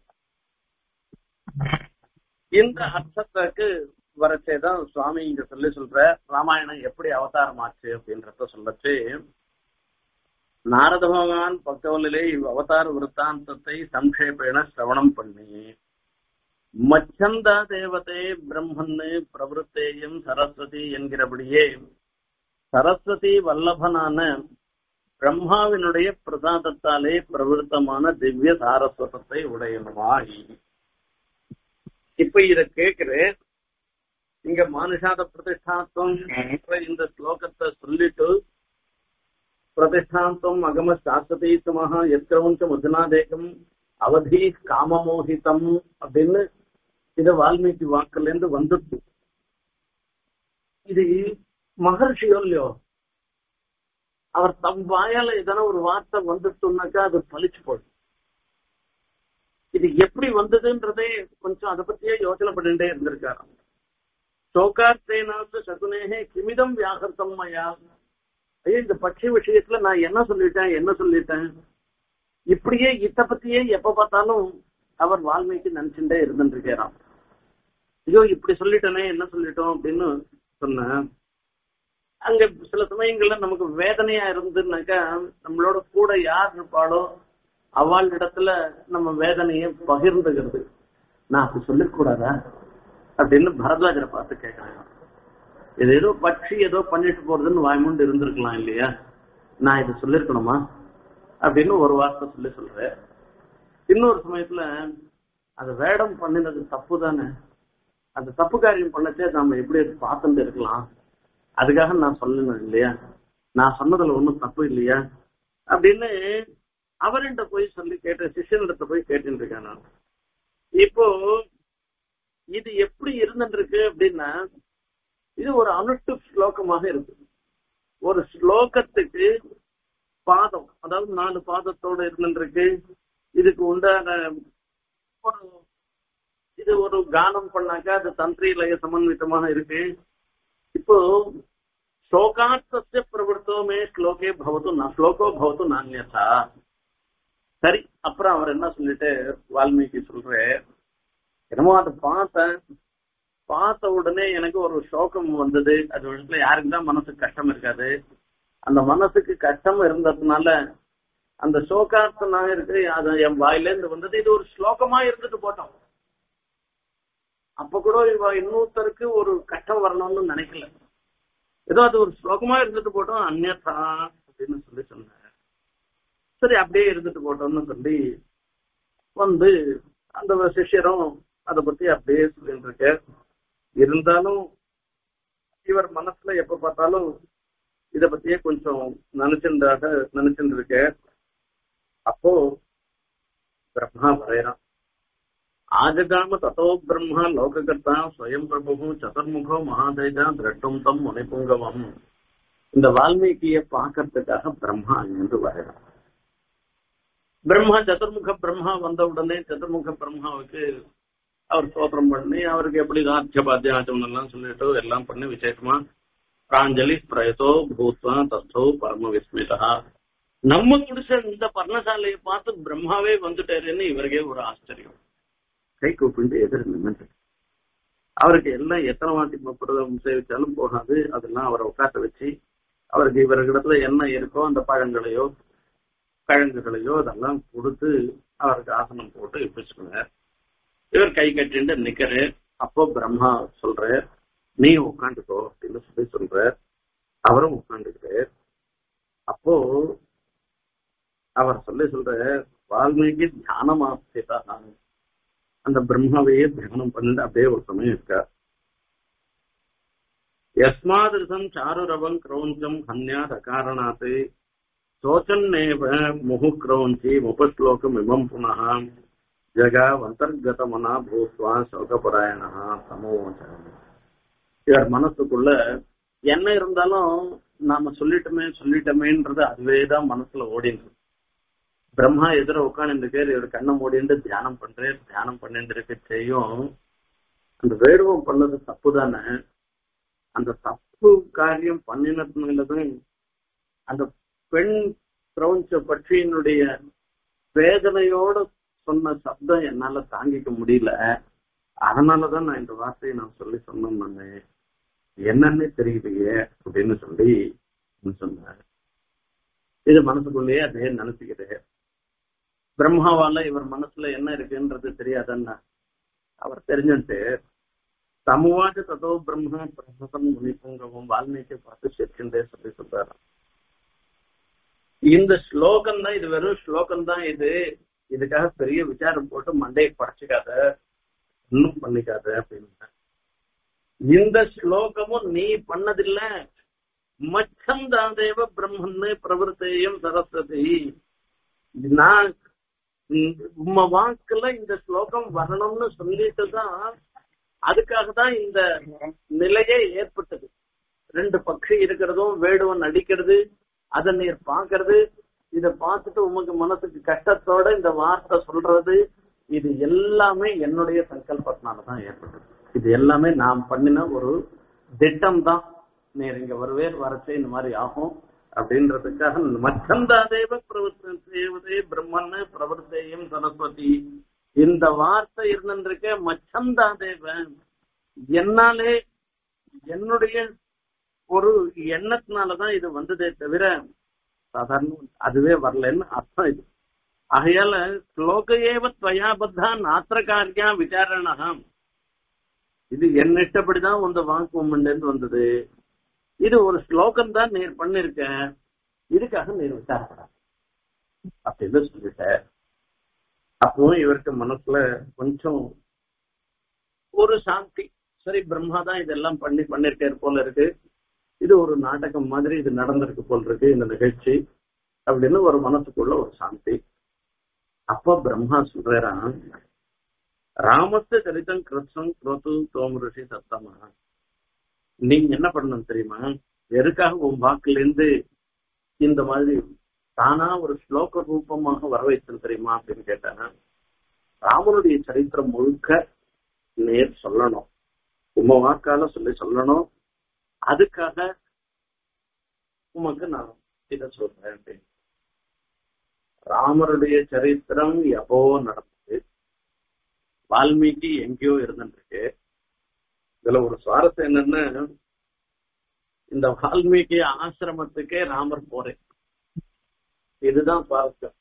இந்த அர்த்தத்துக்கு வரச்சேதான் சுவாமி இங்க சொல்லி சொல்ற ராமாயணம் எப்படி அவதாரம் ஆச்சு அப்படின்றத சொல்லச்சு நாரத பகவான் பக்கவலிலே இவ் அவதார விற்த்தாந்தத்தை சங்கேபேன சிரவணம் பண்ணி மச்சந்தா தேவதே பிரம்மன்னு பிரவருத்தேயம் சரஸ்வதி என்கிறபடியே சரஸ்வதி வல்லபனான பிரம்மாவினுடைய பிரசாதத்தாலே பிரவருத்தமான திவ்ய சாரஸ்வதத்தை உடையனவாய் இப்ப இத கேக்குறேன் இங்க மானுஷாத பிரதிஷ்டாத்வம் இந்த ஸ்லோகத்தை சொல்லிட்டு பிரதிஷ்டாந்தம் அகம சாஸ்வதீத்தமாக எத்திரவஞ்ச முதனாதேகம் அவதி காமமோகிதம் அப்படின்னு இத வால்மீகி வாக்குல இருந்து வந்துட்டு இது மகர்ஷியோ இல்லையோ அவர் தம் வாயால எதனா ஒரு வார்த்தை வந்துட்டுனாக்கா அது பழிச்சு போடும் இது எப்படி வந்ததுன்றதே கொஞ்சம் அதை பத்தியே யோசனை பண்ணிட்டே இருந்திருக்காராம் சோகார்த்தேனாத்து சகுனேகே கிமிதம் வியாகர்த்தம் ஐயா ஐயா இந்த பட்சி விஷயத்துல நான் என்ன சொல்லிட்டேன் என்ன சொல்லிட்டேன் இப்படியே இத பத்தியே எப்ப பார்த்தாலும் அவர் வால்மீகி நினைச்சுட்டே இருந்துருக்காராம் ஐயோ இப்படி சொல்லிட்டனே என்ன சொல்லிட்டோம் அப்படின்னு சொன்னேன் அங்க சில சமயங்கள்ல நமக்கு வேதனையா இருந்துனாக்கா நம்மளோட கூட யார் இருப்பாளோ அவள் இடத்துல நம்ம வேதனையை பகிர்ந்துகிறது நான் அப்படி சொல்லிக்கூடாதா அப்படின்னு பரத்வாஜரை பார்த்து கேட்கறாங்க இது ஏதோ பட்சி ஏதோ பண்ணிட்டு போறதுன்னு வாய்மூண்டு இருந்திருக்கலாம் இல்லையா நான் இதை சொல்லிருக்கணுமா அப்படின்னு ஒரு வார்த்தை சொல்லி சொல்றேன் இன்னொரு சமயத்துல அது வேடம் பண்ணினது தப்பு தானே அந்த தப்பு காரியம் பண்ணச்சே நாம எப்படி பார்த்துட்டு இருக்கலாம் அதுக்காக நான் சொல்லணும் இல்லையா நான் சொன்னதுல ஒண்ணும் தப்பு இல்லையா அப்படின்னு அவர்கிட்ட போய் சொல்லி கேட்ட சிஷ்யனிடத்த போய் கேட்டுட்டு இருக்கேன் நான் இப்போ இது எப்படி இருந்துட்டு இருக்கு அப்படின்னா இது ஒரு அனுட்டு ஸ்லோகமாக இருக்கு ஒரு ஸ்லோகத்துக்கு பாதம் அதாவது நாலு பாதத்தோட இருந்துருக்கு இதுக்கு உண்டான ஒரு இது ஒரு கானம் பண்ணாக்கா அது தந்திரி லய சமன்விதமாக இருக்கு இப்போ ஸ்லோகார்த்தத்தை பிரவர்த்தோமே ஸ்லோகே பவத்து நான் ஸ்லோகோ பவத்து நான்யதா சரி அப்புறம் அவர் என்ன சொல்லிட்டு வால்மீகி சொல்ற என்னமோ அதை பார்த்தேன் பார்த்த உடனே எனக்கு ஒரு சோகம் வந்தது அது இடத்துல யாருக்கு தான் மனசுக்கு கஷ்டம் இருக்காது அந்த மனசுக்கு கஷ்டம் இருந்ததுனால அந்த சோகார்த்தம் நான் இருக்கு அது என் வாயில இருந்து வந்தது இது ஒரு ஸ்லோகமா இருந்துட்டு போட்டோம் அப்ப கூட இவ இன்னொருத்தருக்கு ஒரு கஷ்டம் வரணும்னு நினைக்கல ஏதோ அது ஒரு ஸ்லோகமா இருந்துட்டு போட்டோம் அந்நதா அப்படின்னு சொல்லி சொன்னார் சரி அப்படியே இருந்துட்டு போட்டோம்னு சொல்லி வந்து அந்த சிஷ்யரும் அதை பத்தி அப்படியே சொல்லிட்டு இருக்க இருந்தாலும் இவர் மனசுல எப்ப பார்த்தாலும் இத பத்தியே கொஞ்சம் நினைச்சுட்டாக நினைச்சுட்டு இருக்க அப்போ பிரம்மா வரையறான் ஆஜகாம தத்தோ பிரம்மா லோககர்த்தா ஸ்வயம் பிரபு சதுர்முகோ மகாதேஜா திரட்டும் தம் முனைப்புங்கவம் இந்த வால்மீகிய பார்க்கறதுக்காக பிரம்மா அங்கிருந்து வரையறான் பிரம்மா சதுர்முக பிரம்மா வந்த உடனே சதுர்முக பிரம்மாவுக்கு அவர் ஸ்தோத்திரம் பண்ணி அவருக்கு எப்படி ஆத்தியபாத்தியாச்சம் எல்லாம் சொல்லிட்டு எல்லாம் பண்ணி விசேஷமா பிராஞ்சலி பிரயத்தோ பூத்வா தத்தோ பரம விஸ்மிதா நம்ம குடிச இந்த பர்ணசாலையை பார்த்து பிரம்மாவே வந்துட்டாருன்னு இவருக்கே ஒரு ஆச்சரியம் கை கூப்பிட்டு எதிர் நின்று அவருக்கு எல்லாம் எத்தனை வாட்டி பிரதம் சேவிச்சாலும் போகாது அதெல்லாம் அவரை உட்கார வச்சு அவருக்கு இவர்களிடத்துல என்ன இருக்கோ அந்த பழங்களையோ கிழங்குகளையோ அதெல்லாம் கொடுத்து அவருக்கு ஆசனம் போட்டு வச்சுக்குவார் இவர் கை கட்டிட்டு நிக்கிற அப்போ பிரம்மா சொல்ற நீ உட்காந்துக்கோ அப்படின்னு சொல்லி சொல்ற அவரும் உட்காந்துக்கிறார் அப்போ அவர் சொல்லி சொல்ற வால்மீகி தியானமாஸ்திதா அந்த பிரம்மாவையே தியானம் பண்ணிட்டு அப்படியே ஒரு சமயம் இருக்கார் யஸ்மாதிருசம் சாருரவம் கிரௌஞ்சம் ஹன்யாத் அகாரணாத் சோச்சன்னேவ முகு கிரௌஞ்சி உபஸ்லோகம் இமம் புனः ஜகா அந்தர்கதமனா பூத்வா சோகபராயணா சமோச்சரம் இவர் மனசுக்குள்ள என்ன இருந்தாலும் நாம சொல்லிட்டோமே சொல்லிட்டோமேன்றது அதுவே தான் மனசுல ஓடிட்டு பிரம்மா எதிர உட்காந்து இவர் கண்ணை மூடிட்டு தியானம் பண்றேன் தியானம் பண்ணிட்டு இருக்க செய்யும் அந்த வேடுவம் பண்ணது தப்பு தானே அந்த தப்பு காரியம் பண்ணினதுனாலதான் அந்த பெண் பிரபஞ்ச பற்றியினுடைய வேதனையோட சொன்ன சப்தம் என்னால தாங்கிக்க முடியல அதனாலதான் நான் இந்த வார்த்தையை நான் சொல்லி சொன்னேன் நானு என்னன்னே தெரியலையே அப்படின்னு சொல்லி சொன்னார் இது மனசுக்குள்ளேயே அதே நினைச்சுக்கிறேன் பிரம்மாவால இவர் மனசுல என்ன இருக்குன்றது தெரியாதன்னா அவர் தெரிஞ்சுட்டு சமுவாஜ ததோ பிரம்ம பிரசசம் முனிபுங்கவும் வால்மீகி பார்த்து சிற்கின்றே சொல்லி சொல்றாரு இந்த ஸ்லோகம் தான் இது வெறும் ஸ்லோகம் தான் இது இதுக்காக பெரிய விசாரம் போட்டு மண்டையை படைச்சுக்காத இன்னும் பண்ணிக்காத அப்படின்னு இந்த ஸ்லோகமும் நீ பண்ணதில்ல மச்சம் தாதேவ பிரம்மன்னு பிரவருத்தையும் சரஸ்வதி நான் உம்ம வாக்குல இந்த ஸ்லோகம் வரணும்னு சொல்லிட்டு தான் அதுக்காக தான் இந்த நிலையே ஏற்பட்டது ரெண்டு பக்ஷி இருக்கிறதும் வேடுவன் அடிக்கிறது அதை நீர் பாக்குறது இத பார்த்துட்டு உமக்கு மனசுக்கு கஷ்டத்தோட இந்த வார்த்தை சொல்றது இது எல்லாமே என்னுடைய சங்கல்பத்தினாலதான் ஏற்பட்டது இது எல்லாமே நான் பண்ணின ஒரு திட்டம் தான் நீர் இங்க வருவேர் வரச்சே இந்த மாதிரி ஆகும் அப்படின்றதுக்காக மச்சந்தா தேவ பிரவர்த்தே பிரம்மன்னு பிரவர்த்தேயம் சரஸ்வதி இந்த வார்த்தை இருந்திருக்க மச்சந்தா தேவன் என்னாலே என்னுடைய ஒரு எண்ணத்தினாலதான் இது வந்ததே தவிர சாதாரண அதுவே வரலன்னு அர்த்தம் இது ஆகையால ஸ்லோகையேவ துவயாபத்தா நாத்திர காரியா விசாரணம் இது என்ன இஷ்டப்படிதான் உந்த வாக்கு வந்தது இது ஒரு ஸ்லோகம் தான் நீர் பண்ணிருக்க இதுக்காக நீர் விசாரப்படாது அப்படின்னு சொல்லிட்ட அப்போ இவருக்கு மனசுல கொஞ்சம் ஒரு சாந்தி சரி பிரம்மா தான் இதெல்லாம் பண்ணி பண்ணிருக்காரு போல இருக்கு இது ஒரு நாடகம் மாதிரி இது நடந்திருக்கு போல் இருக்கு இந்த நிகழ்ச்சி அப்படின்னு ஒரு மனசுக்குள்ள ஒரு சாந்தி அப்ப பிரம்மா சொல்றாராம் ராமஸ்த சரிதம் கிருத்தம் குரோத்து தோம் ரிஷி சத்தமா நீங்க என்ன பண்ணணும் தெரியுமா எதுக்காக உன் வாக்குல இருந்து இந்த மாதிரி தானா ஒரு ஸ்லோக ரூபமாக வர வைத்தது தெரியுமா அப்படின்னு கேட்டானா ராமனுடைய சரித்திரம் முழுக்க நேர் சொல்லணும் உம வாக்கால சொல்லி சொல்லணும் அதுக்காக உமக்கு நான் இத சொல்றேன் அப்படின்னு ராமருடைய சரித்திரம் எப்போ நடந்தது வால்மீகி எங்கேயோ இருந்துருக்கு இதுல ஒரு சுவாரஸ்யம் என்னன்னா இந்த வால்மீகி ஆசிரமத்துக்கே ராமர் போறேன் இதுதான் சுவாரஸ்யம்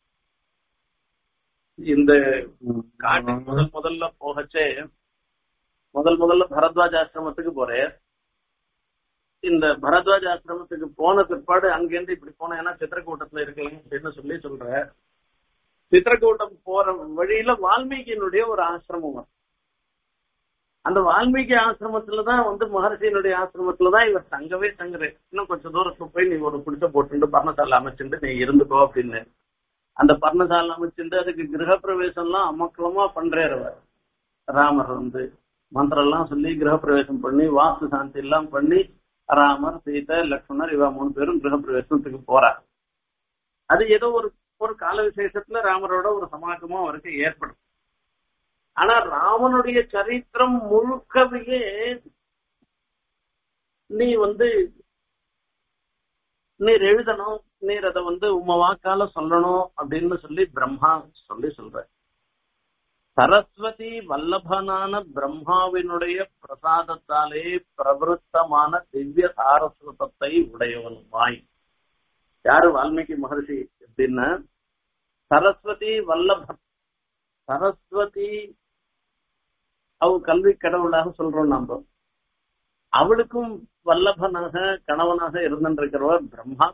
இந்த காட்டு முதல் முதல்ல போகச்சே முதல் முதல்ல பரத்வாஜ் ஆசிரமத்துக்கு போறேன் இந்த பரத்வாஜ் ஆசிரமத்துக்கு போன பிற்பாடு அங்கிருந்து இப்படி போன ஏன்னா சித்திரக்கூட்டத்துல இருக்கலாம் அப்படின்னு சொல்லி சொல்ற சித்திரக்கூட்டம் போற வழியில வால்மீகியினுடைய ஒரு ஆசிரமம் வரும் அந்த வால்மீகி ஆசிரமத்துலதான் வந்து மகர்ஷியினுடைய ஆசிரமத்துலதான் இவர் தங்கவே தங்குற இன்னும் கொஞ்சம் தூரத்துக்கு போய் நீ ஒரு பிடிச்ச போட்டு பர்ணசாலை அமைச்சுட்டு நீ இருந்துக்கோ அப்படின்னு அந்த பர்ணசாலை அமைச்சுட்டு அதுக்கு கிரகப்பிரவேசம் எல்லாம் அமக்கலமா பண்றாரு அவர் ராமர் வந்து மந்திரம் எல்லாம் சொல்லி கிரகப்பிரவேசம் பண்ணி வாஸ்து சாந்தி எல்லாம் பண்ணி ராமர் சீதை லக்ஷ்மணர் இவ மூணு பேரும் கிரகப்பிரவேசத்துக்கு போறார் அது ஏதோ ஒரு ஒரு கால விசேஷத்துல ராமரோட ஒரு சமாகமா அவருக்கு ஏற்படும் ஆனா ராமனுடைய சரித்திரம் முழுக்கவே நீ வந்து நீர் எழுதணும் நீர் அதை வந்து உம வாக்கால சொல்லணும் அப்படின்னு சொல்லி பிரம்மா சொல்லி சொல்ற சரஸ்வதி வல்லபனான பிரம்மாவினுடைய பிரசாதத்தாலே பிரவருத்தமான திவ்ய சாரஸ்வதத்தை உடையவனுமாய் யாரு வால்மீகி மகர்ஷி அப்படின்னா சரஸ்வதி வல்லபன் சரஸ்வதி அவ கல்வி கடவுளாக சொல்றோம் நாம அவளுக்கும் வல்லபனாக கணவனாக இருந்திருக்கிறவர் பிரம்மா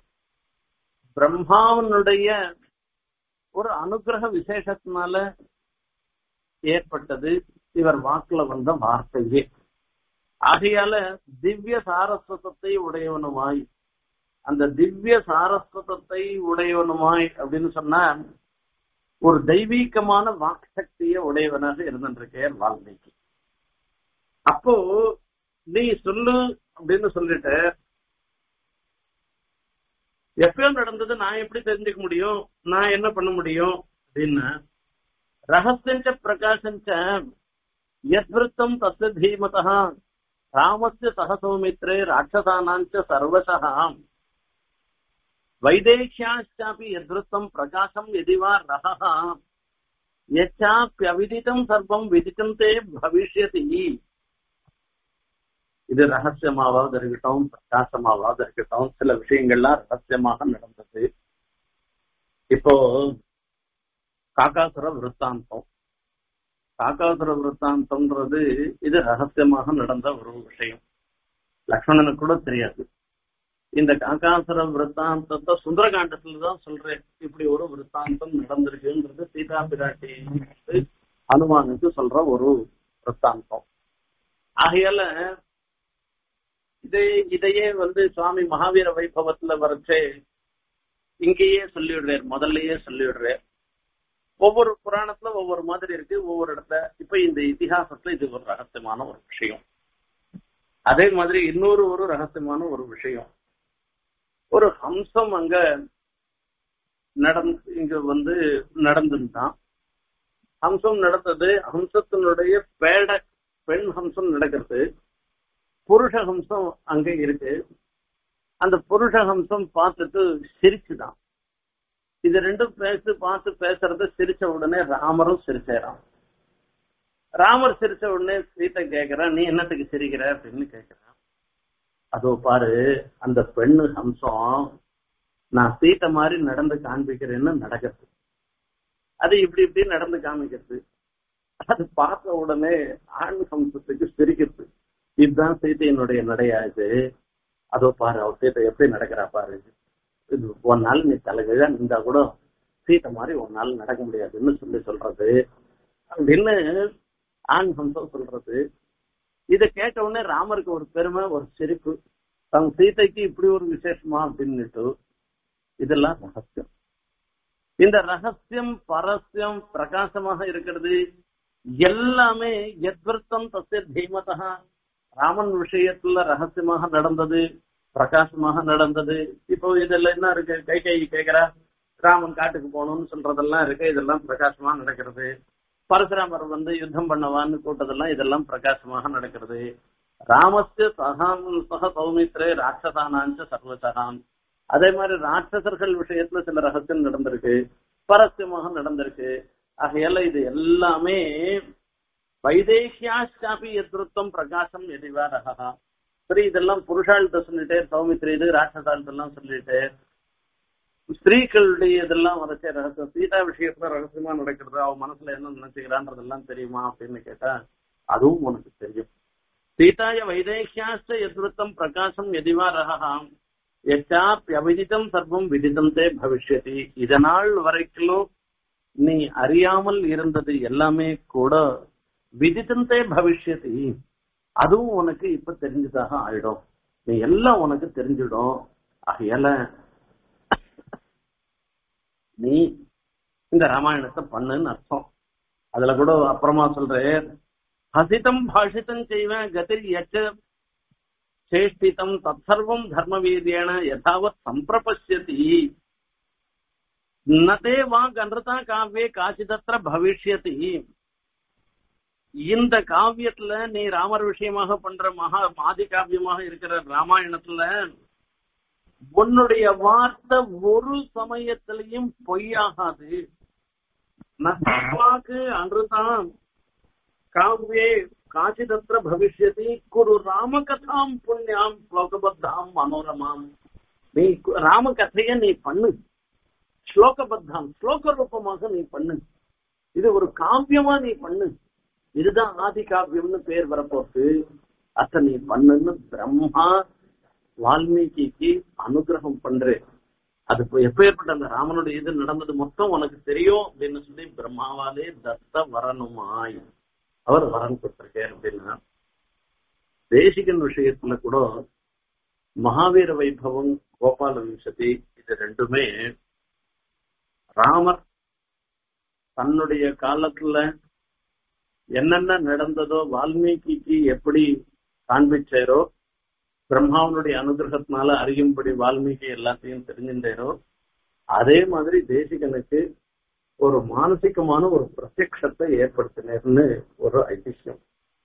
பிரம்மாவனுடைய ஒரு அனுகிரக விசேஷத்தினால ஏற்பட்டது இவர் வாக்குல வந்த வார்த்தையே ஆகையால திவ்ய சாரஸ்வதத்தை உடையவனுமாய் அந்த திவ்ய சாரஸ்வதத்தை உடையவனுமாய் அப்படின்னு சொன்னா ஒரு தெய்வீகமான வாக்சக்திய உடையவனாக இருந்திருக்கேன் வால்மீகி அப்போ நீ சொல்லு அப்படின்னு சொல்லிட்டு எப்பயோ நடந்தது நான் எப்படி தெரிஞ்சுக்க முடியும் நான் என்ன பண்ண முடியும் அப்படின்னு ரகசியஞ்ச பிரகாசஞ்ச யத்விருத்தம் தஸ்ய தீமதா ராமஸ்ய சகசௌமித்ரே ராட்சசானாஞ்ச சர்வசः வைதேஷ்யாச்சாபி யத்விருத்தம் பிரகாசம் எதி வா ரஹः யச்சாப்யவிதிதம் சர்வம் விதித்தம் தே பவிஷ்யதி இது ரகசியமாவது இருக்கட்டும் பிரகாசமாவது இருக்கட்டும் சில விஷயங்கள்லாம் ரகசியமாக நடந்தது இப்போ காக்காசுர விருத்தாந்தம் காக்காசுர விருத்தாந்தம்ன்றது இது ரகசியமாக நடந்த ஒரு விஷயம் லக்ஷ்மணனுக்கு கூட தெரியாது இந்த காக்காசுர விருத்தாந்தத்தை சுந்தரகாண்டத்துல தான் சொல்றேன் இப்படி ஒரு விருத்தாந்தம் நடந்திருக்குன்றது சீதா பிராட்டி அனுமானுக்கு சொல்ற ஒரு விருத்தாந்தம் ஆகையால இதை இதையே வந்து சுவாமி மகாவீர வைபவத்துல வரைச்சே இங்கேயே சொல்லிவிடுறார் முதல்லயே சொல்லிவிடுறார் ஒவ்வொரு புராணத்துல ஒவ்வொரு மாதிரி இருக்கு ஒவ்வொரு இடத்துல இப்ப இந்த இதிகாசத்துல இது ஒரு ரகசியமான ஒரு விஷயம் அதே மாதிரி இன்னொரு ஒரு ரகசியமான ஒரு விஷயம் ஒரு ஹம்சம் அங்க நடந்து இங்க வந்து நடந்துதான் ஹம்சம் நடந்தது ஹம்சத்தினுடைய பேட பெண் ஹம்சம் நடக்கிறது புருஷ ஹம்சம் அங்க இருக்கு அந்த புருஷ ஹம்சம் பார்த்துட்டு சிரிச்சுதான் இது ரெண்டும் பேசி பார்த்து பேசுறத சிரிச்ச உடனே ராமரும் சிரிச்சாராம் ராமர் சிரிச்ச உடனே சீத்தை கேக்குறான் நீ என்னத்துக்கு சிரிக்கிற அப்படின்னு கேக்குறான் அதோ பாரு அந்த பெண்ணு ஹம்சம் நான் சீத்தை மாதிரி நடந்து காண்பிக்கிறேன்னு நடக்கிறது அது இப்படி இப்படி நடந்து காமிக்கிறது அது பார்த்த உடனே ஆண் ஹம்சத்துக்கு சிரிக்கிறது இதுதான் சீத்தையினுடைய நடையாது அதோ பாரு அவர் சீத்தை எப்படி நடக்கிறா பாரு இது ஒரு நாள் நீ தலைகீழா நின்றா கூட சீத்தை மாதிரி ஒரு நாள் நடக்க முடியாதுன்னு சொல்லி சொல்றது அப்படின்னு ஆண் ஹம்சம் சொல்றது இதை கேட்ட உடனே ராமருக்கு ஒரு பெருமை ஒரு சிரிப்பு தன் சீதைக்கு இப்படி ஒரு விசேஷமா அப்படின்னுட்டு இதெல்லாம் ரகசியம் இந்த ரகசியம் பரஸ்யம் பிரகாசமாக இருக்கிறது எல்லாமே எத்வர்த்தம் தசிய தீமதா ராமன் விஷயத்துல ரகசியமாக நடந்தது பிரகாசமாக நடந்தது இப்போ இதெல்லாம் என்ன இருக்கு கை கை கேக்குறா ராமன் காட்டுக்கு போகணும்னு சொல்றதெல்லாம் இருக்கு இதெல்லாம் பிரகாசமா நடக்கிறது பரசுராமர் வந்து யுத்தம் பண்ணவான்னு கூட்டதெல்லாம் இதெல்லாம் பிரகாசமாக நடக்கிறது ராமஸ்ய சகாம் சக சௌமித்ரே ராட்சசானாஞ்ச சர்வசகாம் அதே மாதிரி ராட்சசர்கள் விஷயத்துல சில ரகசியம் நடந்திருக்கு பரஸ்யமாக நடந்திருக்கு ஆகையால இது எல்லாமே வைதேகியாச்சாபி எதிர்த்தம் பிரகாசம் எதிவா ரகா சரி இதெல்லாம் புருஷாள்கிட்ட சொல்லிட்டு சௌமித்ரி இது ராட்சசாள்கிட்டலாம் சொல்லிட்டு ஸ்திரீகளுடைய இதெல்லாம் வரைச்ச ரகசியம் சீதா விஷயத்துல ரகசியமா நடக்கிறது அவ மனசுல என்ன நினைச்சுக்கிறான்றதெல்லாம் தெரியுமா அப்படின்னு கேட்டா அதுவும் உனக்கு தெரியும் சீதாய வைதேகியாச்ச எதிர்த்தம் பிரகாசம் எதிவா ரகா எச்சாப்பியவிதிதம் சர்வம் விதிதம் தே பவிஷ்யதி இதனால் வரைக்கும் நீ அறியாமல் இருந்தது எல்லாமே கூட விதித்தந்தே பவிஷ்யதி அதுவும் உனக்கு இப்ப தெரிஞ்சதாக ஆயிடும் நீ எல்லாம் உனக்கு தெரிஞ்சிடும் ஆகையால நீ இந்த ராமாயணத்தை பண்ணுன்னு அர்த்தம் அதுல கூட அப்புறமா சொல்றேன் ஹசிதம் பாஷிதம் செய்வேன் கதிர் எச்ச சேஷ்டிதம் தற்சர்வம் தர்மவீரியேன யதாவத் சம்பிரபஷ்யதி நதே வாக் அன்றுதா காவ்யே காசிதத்திர பவிஷ்யதி இந்த காவியத்துல நீ ராமர் விஷயமாக பண்ற மகா ஆதி காவியமாக இருக்கிற ராமாயணத்துல உன்னுடைய வார்த்தை ஒரு சமயத்திலையும் பொய்யாகாது நவாக்கு அன்றுதான் காவ்யே காசிதத்திர பவிஷ்யதி குரு ராமகதாம் புண்ணியாம் ஸ்லோகபத்தாம் மனோரமாம் நீ ராமகதைய நீ பண்ணு ஸ்லோகபத்தாம் ஸ்லோக ரூபமாக நீ பண்ணு இது ஒரு காவியமா நீ பண்ணு இதுதான் ஆதி காவியம்னு பேர் வரப்போட்டு அத நீ பண்ணுன்னு பிரம்மா வால்மீகிக்கு அனுகிரகம் பண்றேன் அது இப்ப எப்பேற்பட்ட அந்த ராமனுடைய இது நடந்தது மொத்தம் உனக்கு தெரியும் அப்படின்னு சொல்லி பிரம்மாவாலே தத்த வரணுமாய் அவர் வரன் கொடுத்திருக்கார் அப்படின்னா தேசிகன் விஷயத்துல கூட மகாவீர வைபவம் கோபால விம்சதி இது ரெண்டுமே ராமர் தன்னுடைய காலத்துல என்னென்ன நடந்ததோ வால்மீகிக்கு எப்படி காண்பிச்சாரோ பிரம்மாவனுடைய அனுகிரகத்தினால அறியும்படி வால்மீகி எல்லாத்தையும் தெரிஞ்சின்றாரோ அதே மாதிரி தேசிகனுக்கு ஒரு மானசிகமான ஒரு பிரத்யக்ஷத்தை ஏற்படுத்தினேர்னு ஒரு ஐதிஹ்யம்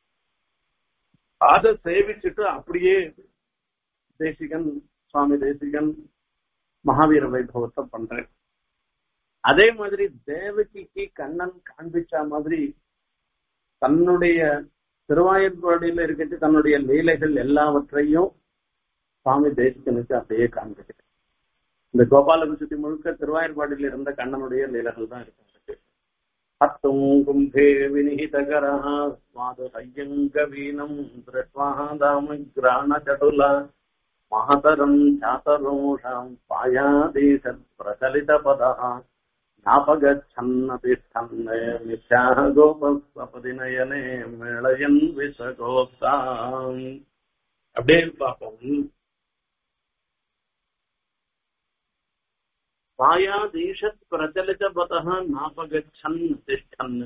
அதை சேவிச்சுட்டு அப்படியே தேசிகன் சுவாமி தேசிகன் மகாவீர வைபவத்தை பண்றேன் அதே மாதிரி தேவகிக்கு கண்ணன் காண்பிச்ச மாதிரி தன்னுடைய திருவாயூர்பாடியில இருக்கிறது தன்னுடைய லீலைகள் எல்லாவற்றையும் சுவாமி தேசிகனுக்கு அப்படியே காண்பிக்கிறேன் இந்த கோபால சுத்தி முழுக்க திருவாயூர்பாடியில இருந்த கண்ணனுடைய லீலைகள் தான் இருக்கு ஹத்தும் கும்பே வினிஹிதகரா சுவாது ஹையங்கவீனம் திருஷ்வா தாம கிராண சடுல மகதரம் சாதரோஷாம் பாயாதீசத் பிரச்சலித பதா ஞாபகச்சன்னதிஷ்டன் மித்யா கோபதிநயனே மேளயன் விசகோப்தாம் அப்படியே பார்ப்போம் பாயாதீஷத் பிரச்சலித பதா ஞாபகச்சன் திஷ்டன்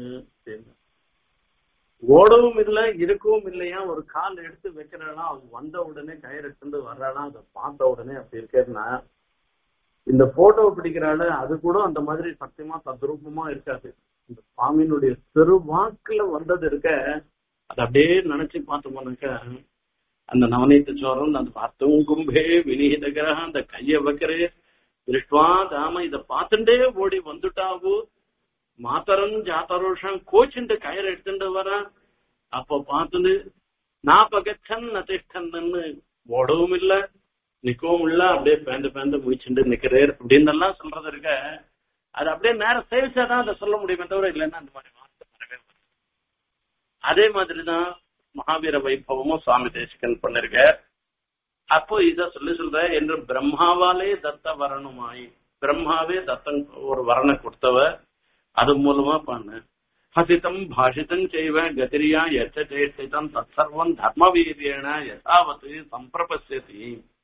ஓடவும் இல்லை இருக்கவும் இல்லையா ஒரு கால் எடுத்து வைக்கிறானா அவங்க வந்த உடனே கயிறு எடுத்துட்டு வர்றானா அதை பார்த்த உடனே அப்படி இருக்கேன்னா இந்த போட்டோ பிடிக்கிறாள் அது கூட அந்த மாதிரி சத்தியமா தத்ரூபமா இருக்காது இந்த சுவாமியினுடைய திருவாக்குல வந்தது இருக்க அது அப்படியே நினைச்சு பார்த்தோம்னாக்க அந்த நவநீத சோரம் அந்த பார்த்தும் கும்பே வினிகித கிரகம் அந்த கைய வைக்கிறே திருஷ்டுவா தாம இத பார்த்துட்டே ஓடி வந்துட்டாவு மாத்தரன் ஜாத்தரோஷம் கோச்சுண்டு கயிறு எடுத்துட்டு வர அப்போ பார்த்துட்டு நான் பகச்சன் நதிஷ்டன்னு ஓடவும் இல்ல நிக்கவும் இல்ல அப்படியே பேந்து பேந்து முடிச்சுட்டு நிக்கிறேர் அப்படின்னு எல்லாம் சொல்றது இருக்க அது அப்படியே நேரம் சேவிச்சாதான் அதை சொல்ல முடியுமே தவிர இல்லைன்னா அந்த மாதிரி வார்த்தை வரவே வராது. அதே மாதிரிதான் மகாவீர வைபவமும் சுவாமி தேசிகன் பண்ணிருக்க அப்போ இத சொல்லி சொல்ற என்று பிரம்மாவாலே தத்த வரணுமாய் பிரம்மாவே தத்தன் ஒரு வரனை கொடுத்தவ அது மூலமா பண்ண ஹசிதம் பாஷிதம் செய்வ கதிரியா எச்ச சேஷ்டிதம் தற்சர்வம் தர்ம வீரியேன யதாவத்து சம்பிரபசியதி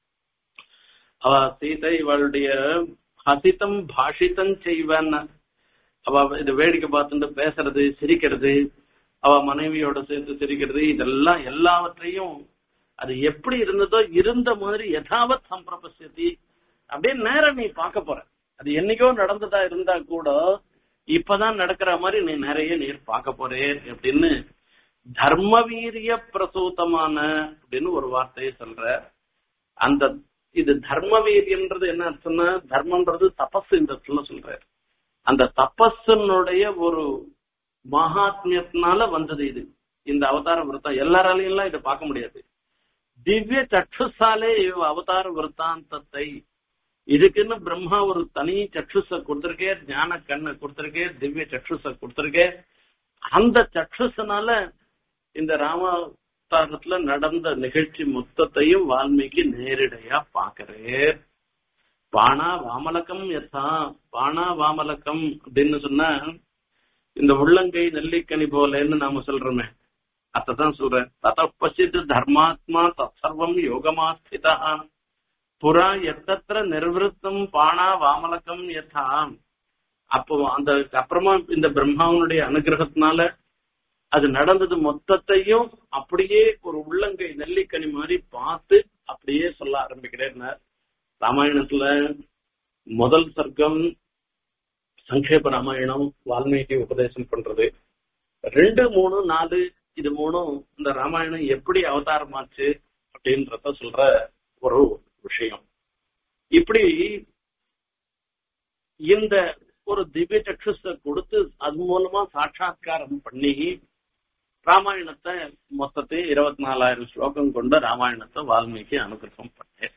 அவ சீதை இவளுடைய ஹசிதம் பாஷிதம் செய்வன்னு அவ இது வேடிக்கை பார்த்துட்டு பேசுறது சிரிக்கிறது அவ மனைவியோட சேர்ந்து சிரிக்கிறது இதெல்லாம் எல்லாவற்றையும் அது எப்படி இருந்ததோ இருந்த மாதிரி யதாவத் சம்பிரபசியதி அப்படியே நேரம் நீ பார்க்க போற அது என்னைக்கோ நடந்ததா இருந்தா கூட இப்பதான் நடக்கிற மாதிரி நீ நிறைய நீர் பார்க்க போறே அப்படின்னு தர்ம வீரிய பிரசூத்தமான அப்படின்னு ஒரு வார்த்தையை சொல்ற அந்த இது தர்ம வீரியன்றது என்ன அர்த்தம்னா தர்மன்றது தபஸ் இந்த இடத்துல சொல்ற அந்த தபஸனுடைய ஒரு மகாத்மியத்தினால வந்தது இது இந்த அவதார விரத்தம் எல்லாராலையும் எல்லாம் இதை பார்க்க முடியாது திவ்ய சற்றுசாலே இவ் அவதார விருத்தாந்தத்தை இதுக்குன்னு பிரம்மா ஒரு தனி சற்றுச கொடுத்திருக்கே ஞான கண்ணை கொடுத்திருக்கே திவ்ய சற்றுச கொடுத்திருக்கே அந்த சற்றுசனால இந்த ராமாவதாரத்துல நடந்த நிகழ்ச்சி மொத்தத்தையும் வால்மீகி நேரடியா பாக்குறேன் பானா வாமலக்கம் எத்தா பானா வாமலக்கம் அப்படின்னு சொன்னா இந்த உள்ளங்கை நெல்லிக்கனி போலன்னு நாம சொல்றோமே அதான் சொல்றேன் தத பசித் தர்மாத்மா தற்சர்வம் யோகமா ஸ்திதா புறா எத்தத்திர நிர்வൃத்தம் பானா வாமலக்கம் யதா அப்போ அந்த அப்புறமா இந்த பிரம்மாவனுடைய அனுகிரகத்தினால அது நடந்தது மொத்தத்தையும் அப்படியே ஒரு உள்ளங்கை நெல்லிக்கனி மாதிரி பார்த்து அப்படியே சொல்ல ஆரம்பிக்கிறேன் ராமாயணத்துல முதல் சர்க்கம் சங்கேப ராமாயணம் வால்மீகி உபதேசம் பண்றது ரெண்டு மூணு நாலு இது மூணும் இந்த ராமாயணம் எப்படி அவதாரமாச்சு அப்படின்றத சொல்ற ஒரு விஷயம் இப்படி இந்த ஒரு திவ்ய சக்ஷுஸ கொடுத்து அது மூலமா சாட்சா்காரம் பண்ணி ராமாயணத்தை மொத்தத்தையும் இருபத்தி நாலாயிரம் ஸ்லோகம் கொண்ட ராமாயணத்தை வால்மீகி அனுகிரகம் பண்ணேன்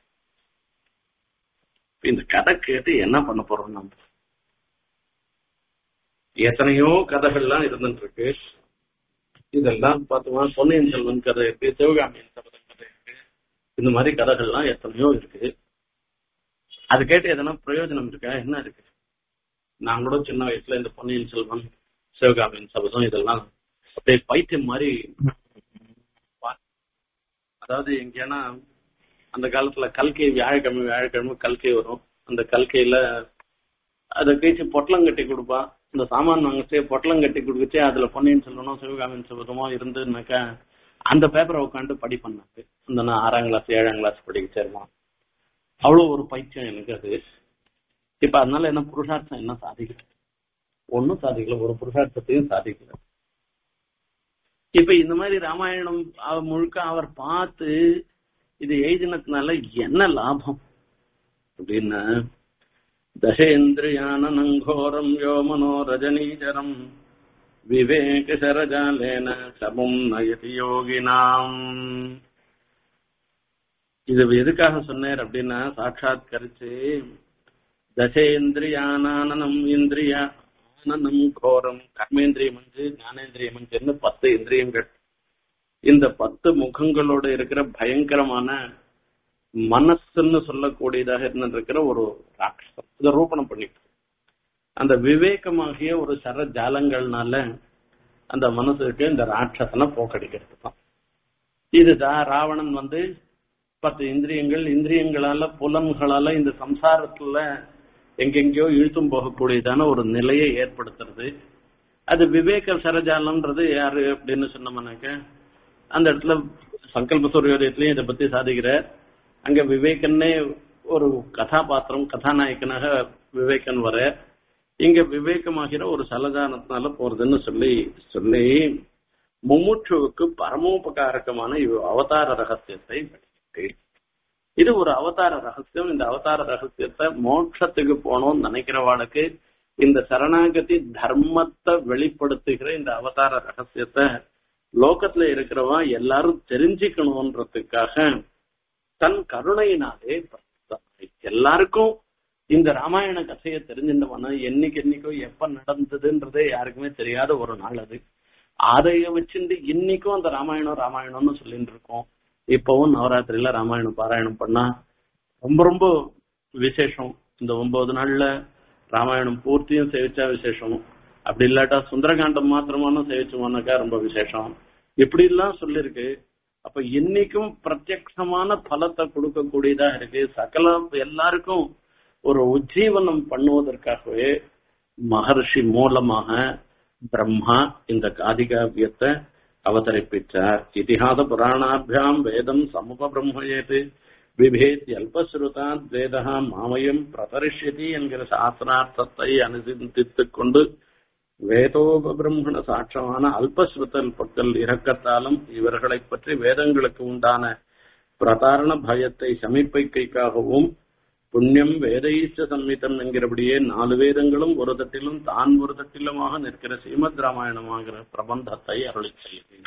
இந்த கதை கேட்டு என்ன பண்ண போறோம் நம்ம எத்தனையோ கதைகள்லாம் இருந்துட்டு இருக்கு இதெல்லாம் பார்த்தோம்னா பொன்னியின் செல்வன் கதை இருக்கு சிவகாமியின் சபதம் கதை இருக்கு இந்த மாதிரி கதைகள்லாம் எத்தனையோ இருக்கு அது கேட்டு எதனா பிரயோஜனம் இருக்கா என்ன இருக்கு நான் கூட சின்ன வயசுல இந்த பொன்னியின் செல்வன் சிவகாமியின் சபதம் இதெல்லாம் அப்படியே பைத்தியம் மாதிரி பா- அதாவது எங்கேனா அந்த காலத்துல கல்கை வியாழக்கிழமை வியாழக்கிழமை கல்கை வரும் அந்த கல்கையில அதை கழிச்சு பொட்டலம் கட்டி கொடுப்பான் இந்த சாமான் வாங்கிச்சு பொட்டலம் கட்டி கொடுக்குச்சு அதுல பொன்னியின் செல்வனோ சிவகாமியின் செல்வமோ இருந்துன்னாக்கா அந்த பேப்பரை உட்காந்து படிப்பேன் நான் இந்த நான் ஆறாம் கிளாஸ் ஏழாம் கிளாஸ் படிக்க சேருமா அவ்வளவு ஒரு பைத்தியம் எனக்கு அது இப்ப அதனால என்ன புருஷார்த்தம் என்ன சாதிக்கல ஒன்னும் சாதிக்கல ஒரு புருஷார்த்தத்தையும் சாதிக்கல இப்ப இந்த மாதிரி ராமாயணம் அவ- முழுக்க அவர் பார்த்து இது எழுதினதுனால என்ன லாபம் அப்படின்னா தசேந்திரியானநங்கோரம் யோமனோ ரஜனீச்சரம் விவேக சரஜாலேன சபம் நயதி யோகினாம் இது எதுக்காக சொன்னார் அப்படின்னா சாட்சாத்கரிச்சு தசேந்திரியானானனம் இந்திரிய ஆனனம் கோரம் கர்மேந்திரியம் அஞ்சு ஞானேந்திரியம் அஞ்சுன்னு பத்து இந்திரியங்கள் இந்த பத்து முகங்களோட இருக்கிற பயங்கரமான மனசுன்னு சொல்லக்கூடியதாக இருந்திருக்கிற ஒரு ராட்சசம் இதை ரூபணம் பண்ணிட்டு அந்த விவேகமாகிய ஒரு சர ஜாலங்கள்னால அந்த மனசுக்கு இந்த ராட்சசனை போக்கடிக்கிறது தான் இதுதான் ராவணன் வந்து பத்து இந்திரியங்கள் இந்திரியங்களால புலன்களால இந்த சம்சாரத்துல எங்கெங்கயோ இழுத்தும் போகக்கூடியதான ஒரு நிலையை ஏற்படுத்துறது அது விவேக சரஜாலம்ன்றது யாரு அப்படின்னு சொன்னோம்னாக்க அந்த இடத்துல சங்கல்ப சூரியோதயத்திலையும் இதை பத்தி சாதிக்கிறார் அங்க விவேகன்னே ஒரு கதாபாத்திரம் கதாநாயகனாக விவேகன் வர இங்க விவேகமாகிற ஒரு சலஜானத்தினால போறதுன்னு சொல்லி சொல்லி முமுட்சுவுக்கு பரமோபகாரகமான இவ் அவதார ரகசியத்தை வெளியிட்டேன். இது ஒரு அவதார ரகசியம் இந்த அவதார ரகசியத்தை மோட்சத்துக்கு போகணும்னு நினைக்கிறவாளுக்கு இந்த சரணாகதி தர்மத்தை வெளிப்படுத்துகிற இந்த அவதார ரகசியத்தை லோகத்துல இருக்கிறவா எல்லாரும் தெரிஞ்சுக்கணும்ன்றதுக்காக தன் கருணையினாலே பிரஸ்தானாய். எல்லாருக்கும் இந்த ராமாயண கதையை தெரிஞ்சிருந்தவன என்னைக்கு என்னைக்கோ எப்ப நடந்ததுன்றதே யாருக்குமே தெரியாத ஒரு நாள் அது அதைய வச்சுட்டு இன்னைக்கும் அந்த ராமாயணம் ராமாயணம்னு சொல்லிட்டு இருக்கோம் இப்பவும் நவராத்திரியில ராமாயணம் பாராயணம் பண்ணா ரொம்ப ரொம்ப விசேஷம் இந்த ஒன்பது நாள்ல ராமாயணம் பூர்த்தியும் சேவிச்சா விசேஷம் அப்படி இல்லாட்டா சுந்தரகாண்டம் மாத்திரமான சேவிச்சோம்னாக்கா ரொம்ப விசேஷம் இப்படி எல்லாம் சொல்லிருக்கு அப்ப இன்னைக்கும் பிரத்யக்ஷமான பலத்தை கொடுக்கக்கூடியதா இருக்கு சகல எல்லாருக்கும் ஒரு உஜ்ஜீவனம் பண்ணுவதற்காகவே மகர்ஷி மூலமாக பிரம்மா இந்த காதிகாவியத்தை அவதரிப்பித்தார் இதிகாச புராணாபியாம் வேதம் சமுப பிரம்மயேது விபேத் அல்பஸ்ருதா வேதா மாமயம் பிரதரிஷ்யதி என்கிற சாஸ்திரார்த்தத்தை அனுசிந்தித்துக் கொண்டு வேதோபபிரம்மண சாட்சமான அல்பஸ்ருதல் பக்கல் இறக்கத்தாலும் இவர்களை பற்றி வேதங்களுக்கு உண்டான பிரதாரண பயத்தை சமர்ப்பிக்கைக்காகவும் புண்ணியம் வேதைச்ச சம்மிதம் என்கிறபடியே நாலு வேதங்களும் ஒரு தட்டிலும் தான் ஒரு தட்டிலுமாக நிற்கிற ஸ்ரீமத் ராமாயணமாகிற பிரபந்தத்தை அருளி செய்து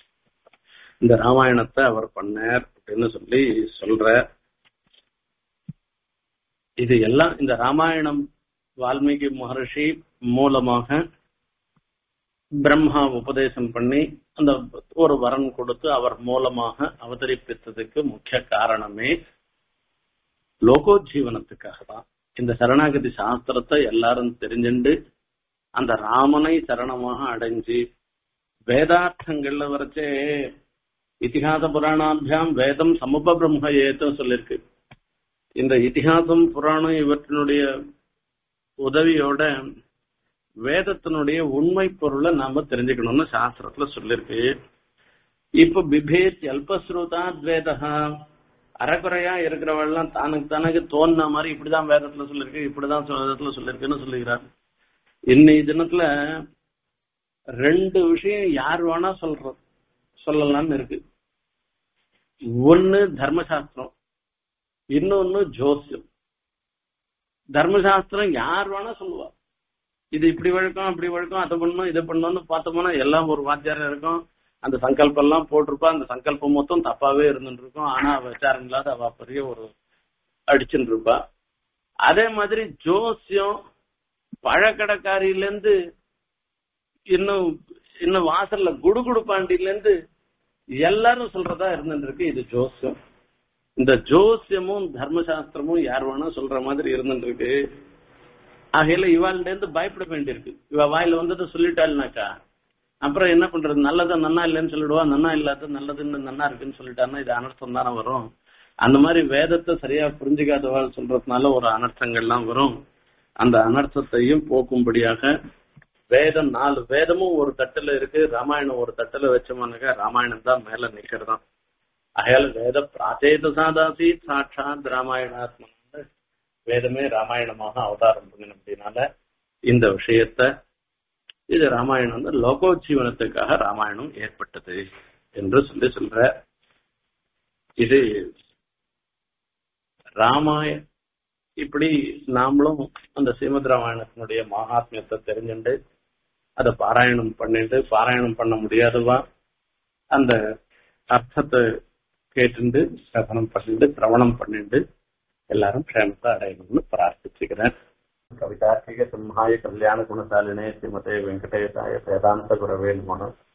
இந்த ராமாயணத்தை அவர் பண்ணார் அப்படின்னு சொல்லி சொல்ற இது எல்லாம் இந்த ராமாயணம் வால்மீகி மகர்ஷி மூலமாக பிரம்மா உபதேசம் பண்ணி அந்த ஒரு வரன் கொடுத்து அவர் மூலமாக அவதரிப்பித்ததுக்கு முக்கிய காரணமே லோகோஜீவனத்துக்காக தான் இந்த சரணாகதி சாஸ்திரத்தை எல்லாரும் தெரிஞ்சுண்டு அந்த ராமனை சரணமாக அடைஞ்சு வேதார்த்தங்கள்ல வரைச்சே இதிகாச புராணாபியாம் வேதம் சமுப பிரம்ம ஏத்தம் சொல்லிருக்கு இந்த இதிகாசம் புராணம் இவற்றினுடைய உதவியோட வேதத்தினுடைய உண்மை பொருளை நாம தெரிஞ்சுக்கணும்னு சாஸ்திரத்துல சொல்லிருக்கு இப்ப பிபேத் அல்பஸ்ருதா வேதகா அறக்குறையா இருக்கிறவெல்லாம் தனக்கு தனக்கு தோணுன மாதிரி இப்படிதான் வேதத்துல சொல்லிருக்கு இப்படிதான் வேதத்துல சொல்லிருக்குன்னு சொல்லுகிறார் இன்னைய தினத்துல ரெண்டு விஷயம் யார் வேணா சொல்ற சொல்லலாம்னு இருக்கு ஒன்னு தர்மசாஸ்திரம் இன்னொன்னு ஜோசியம் தர்மசாஸ்திரம் யார் வேணா சொல்லுவா இது இப்படி வழக்கம் அப்படி வழக்கம் அதை பண்ணணும் இதை பண்ணணும்னு பார்த்தோம்னா எல்லாம் ஒரு வாத்தியாரம் இருக்கும் அந்த சங்கல்பம் எல்லாம் போட்டிருப்பா அந்த சங்கல்பம் மொத்தம் தப்பாவே இருந்துட்டு இருக்கும் ஆனா அவ விசாரம் இல்லாத அவ பெரிய ஒரு அடிச்சுட்டு இருப்பா அதே மாதிரி ஜோசியம் பழக்கடைக்காரியில இருந்து இன்னும் இன்னும் வாசல்ல குடுகுடு பாண்டியில இருந்து எல்லாரும் சொல்றதா இருந்துட்டு இருக்கு இது ஜோசியம் இந்த ஜோசியமும் தர்மசாஸ்திரமும் யார் வேணா சொல்ற மாதிரி இருந்துட்டு இருக்கு ஆகையில இவாள்கிட்ட இருந்து பயப்பட வேண்டியிருக்கு இவ வாயில வந்துட்டு சொல்லிட்டாள்னாக்கா அப்புறம் என்ன பண்றது நல்லதை நன்னா இல்லைன்னு சொல்லிடுவா நன்னா இல்லாத நல்லதுன்னு நன்னா இருக்குன்னு சொல்லிட்டான்னா இது அனர்த்தம் தானே வரும் அந்த மாதிரி வேதத்தை சரியா புரிஞ்சுக்காதவாள் சொல்றதுனால ஒரு அனர்த்தங்கள்லாம் வரும் அந்த அனர்த்தத்தையும் போக்கும்படியாக வேதம் நாலு வேதமும் ஒரு தட்டுல இருக்கு ராமாயணம் ஒரு தட்டுல வச்சோம்னாக்கா ராமாயணம் தான் மேல நிக்கிறதாம் அயால வேத பிராச்சேத சாதாசி சாட்சாத் ராமாயணாத்மன் வேதமே ராமாயணமாக அவதாரம் பண்ணின அப்படின்னால இந்த விஷயத்த இது ராமாயணம் வந்து லோகோஜீவனத்துக்காக ராமாயணம் ஏற்பட்டது என்று சொல்லி சொல்ற இது ராமாய இப்படி நாமளும் அந்த ஸ்ரீமத் ராமாயணத்தினுடைய மகாத்மியத்தை தெரிஞ்சுண்டு அதை பாராயணம் பண்ணிட்டு பாராயணம் பண்ண முடியாதவா அந்த அர்த்தத்தை கேட்டுண்டு சபனம் பண்ணிட்டு சிரவணம் பண்ணிட்டு எல்லாரும் க்ஷேமத்தை அடையணும்னு பிரார்த்திச்சுக்கிறேன் கவிதார்த்திக சிம்ஹாய கல்யாண குணசாலினே ஸ்ரீமதே வெங்கடேசாய வேதாந்த குரவே நமः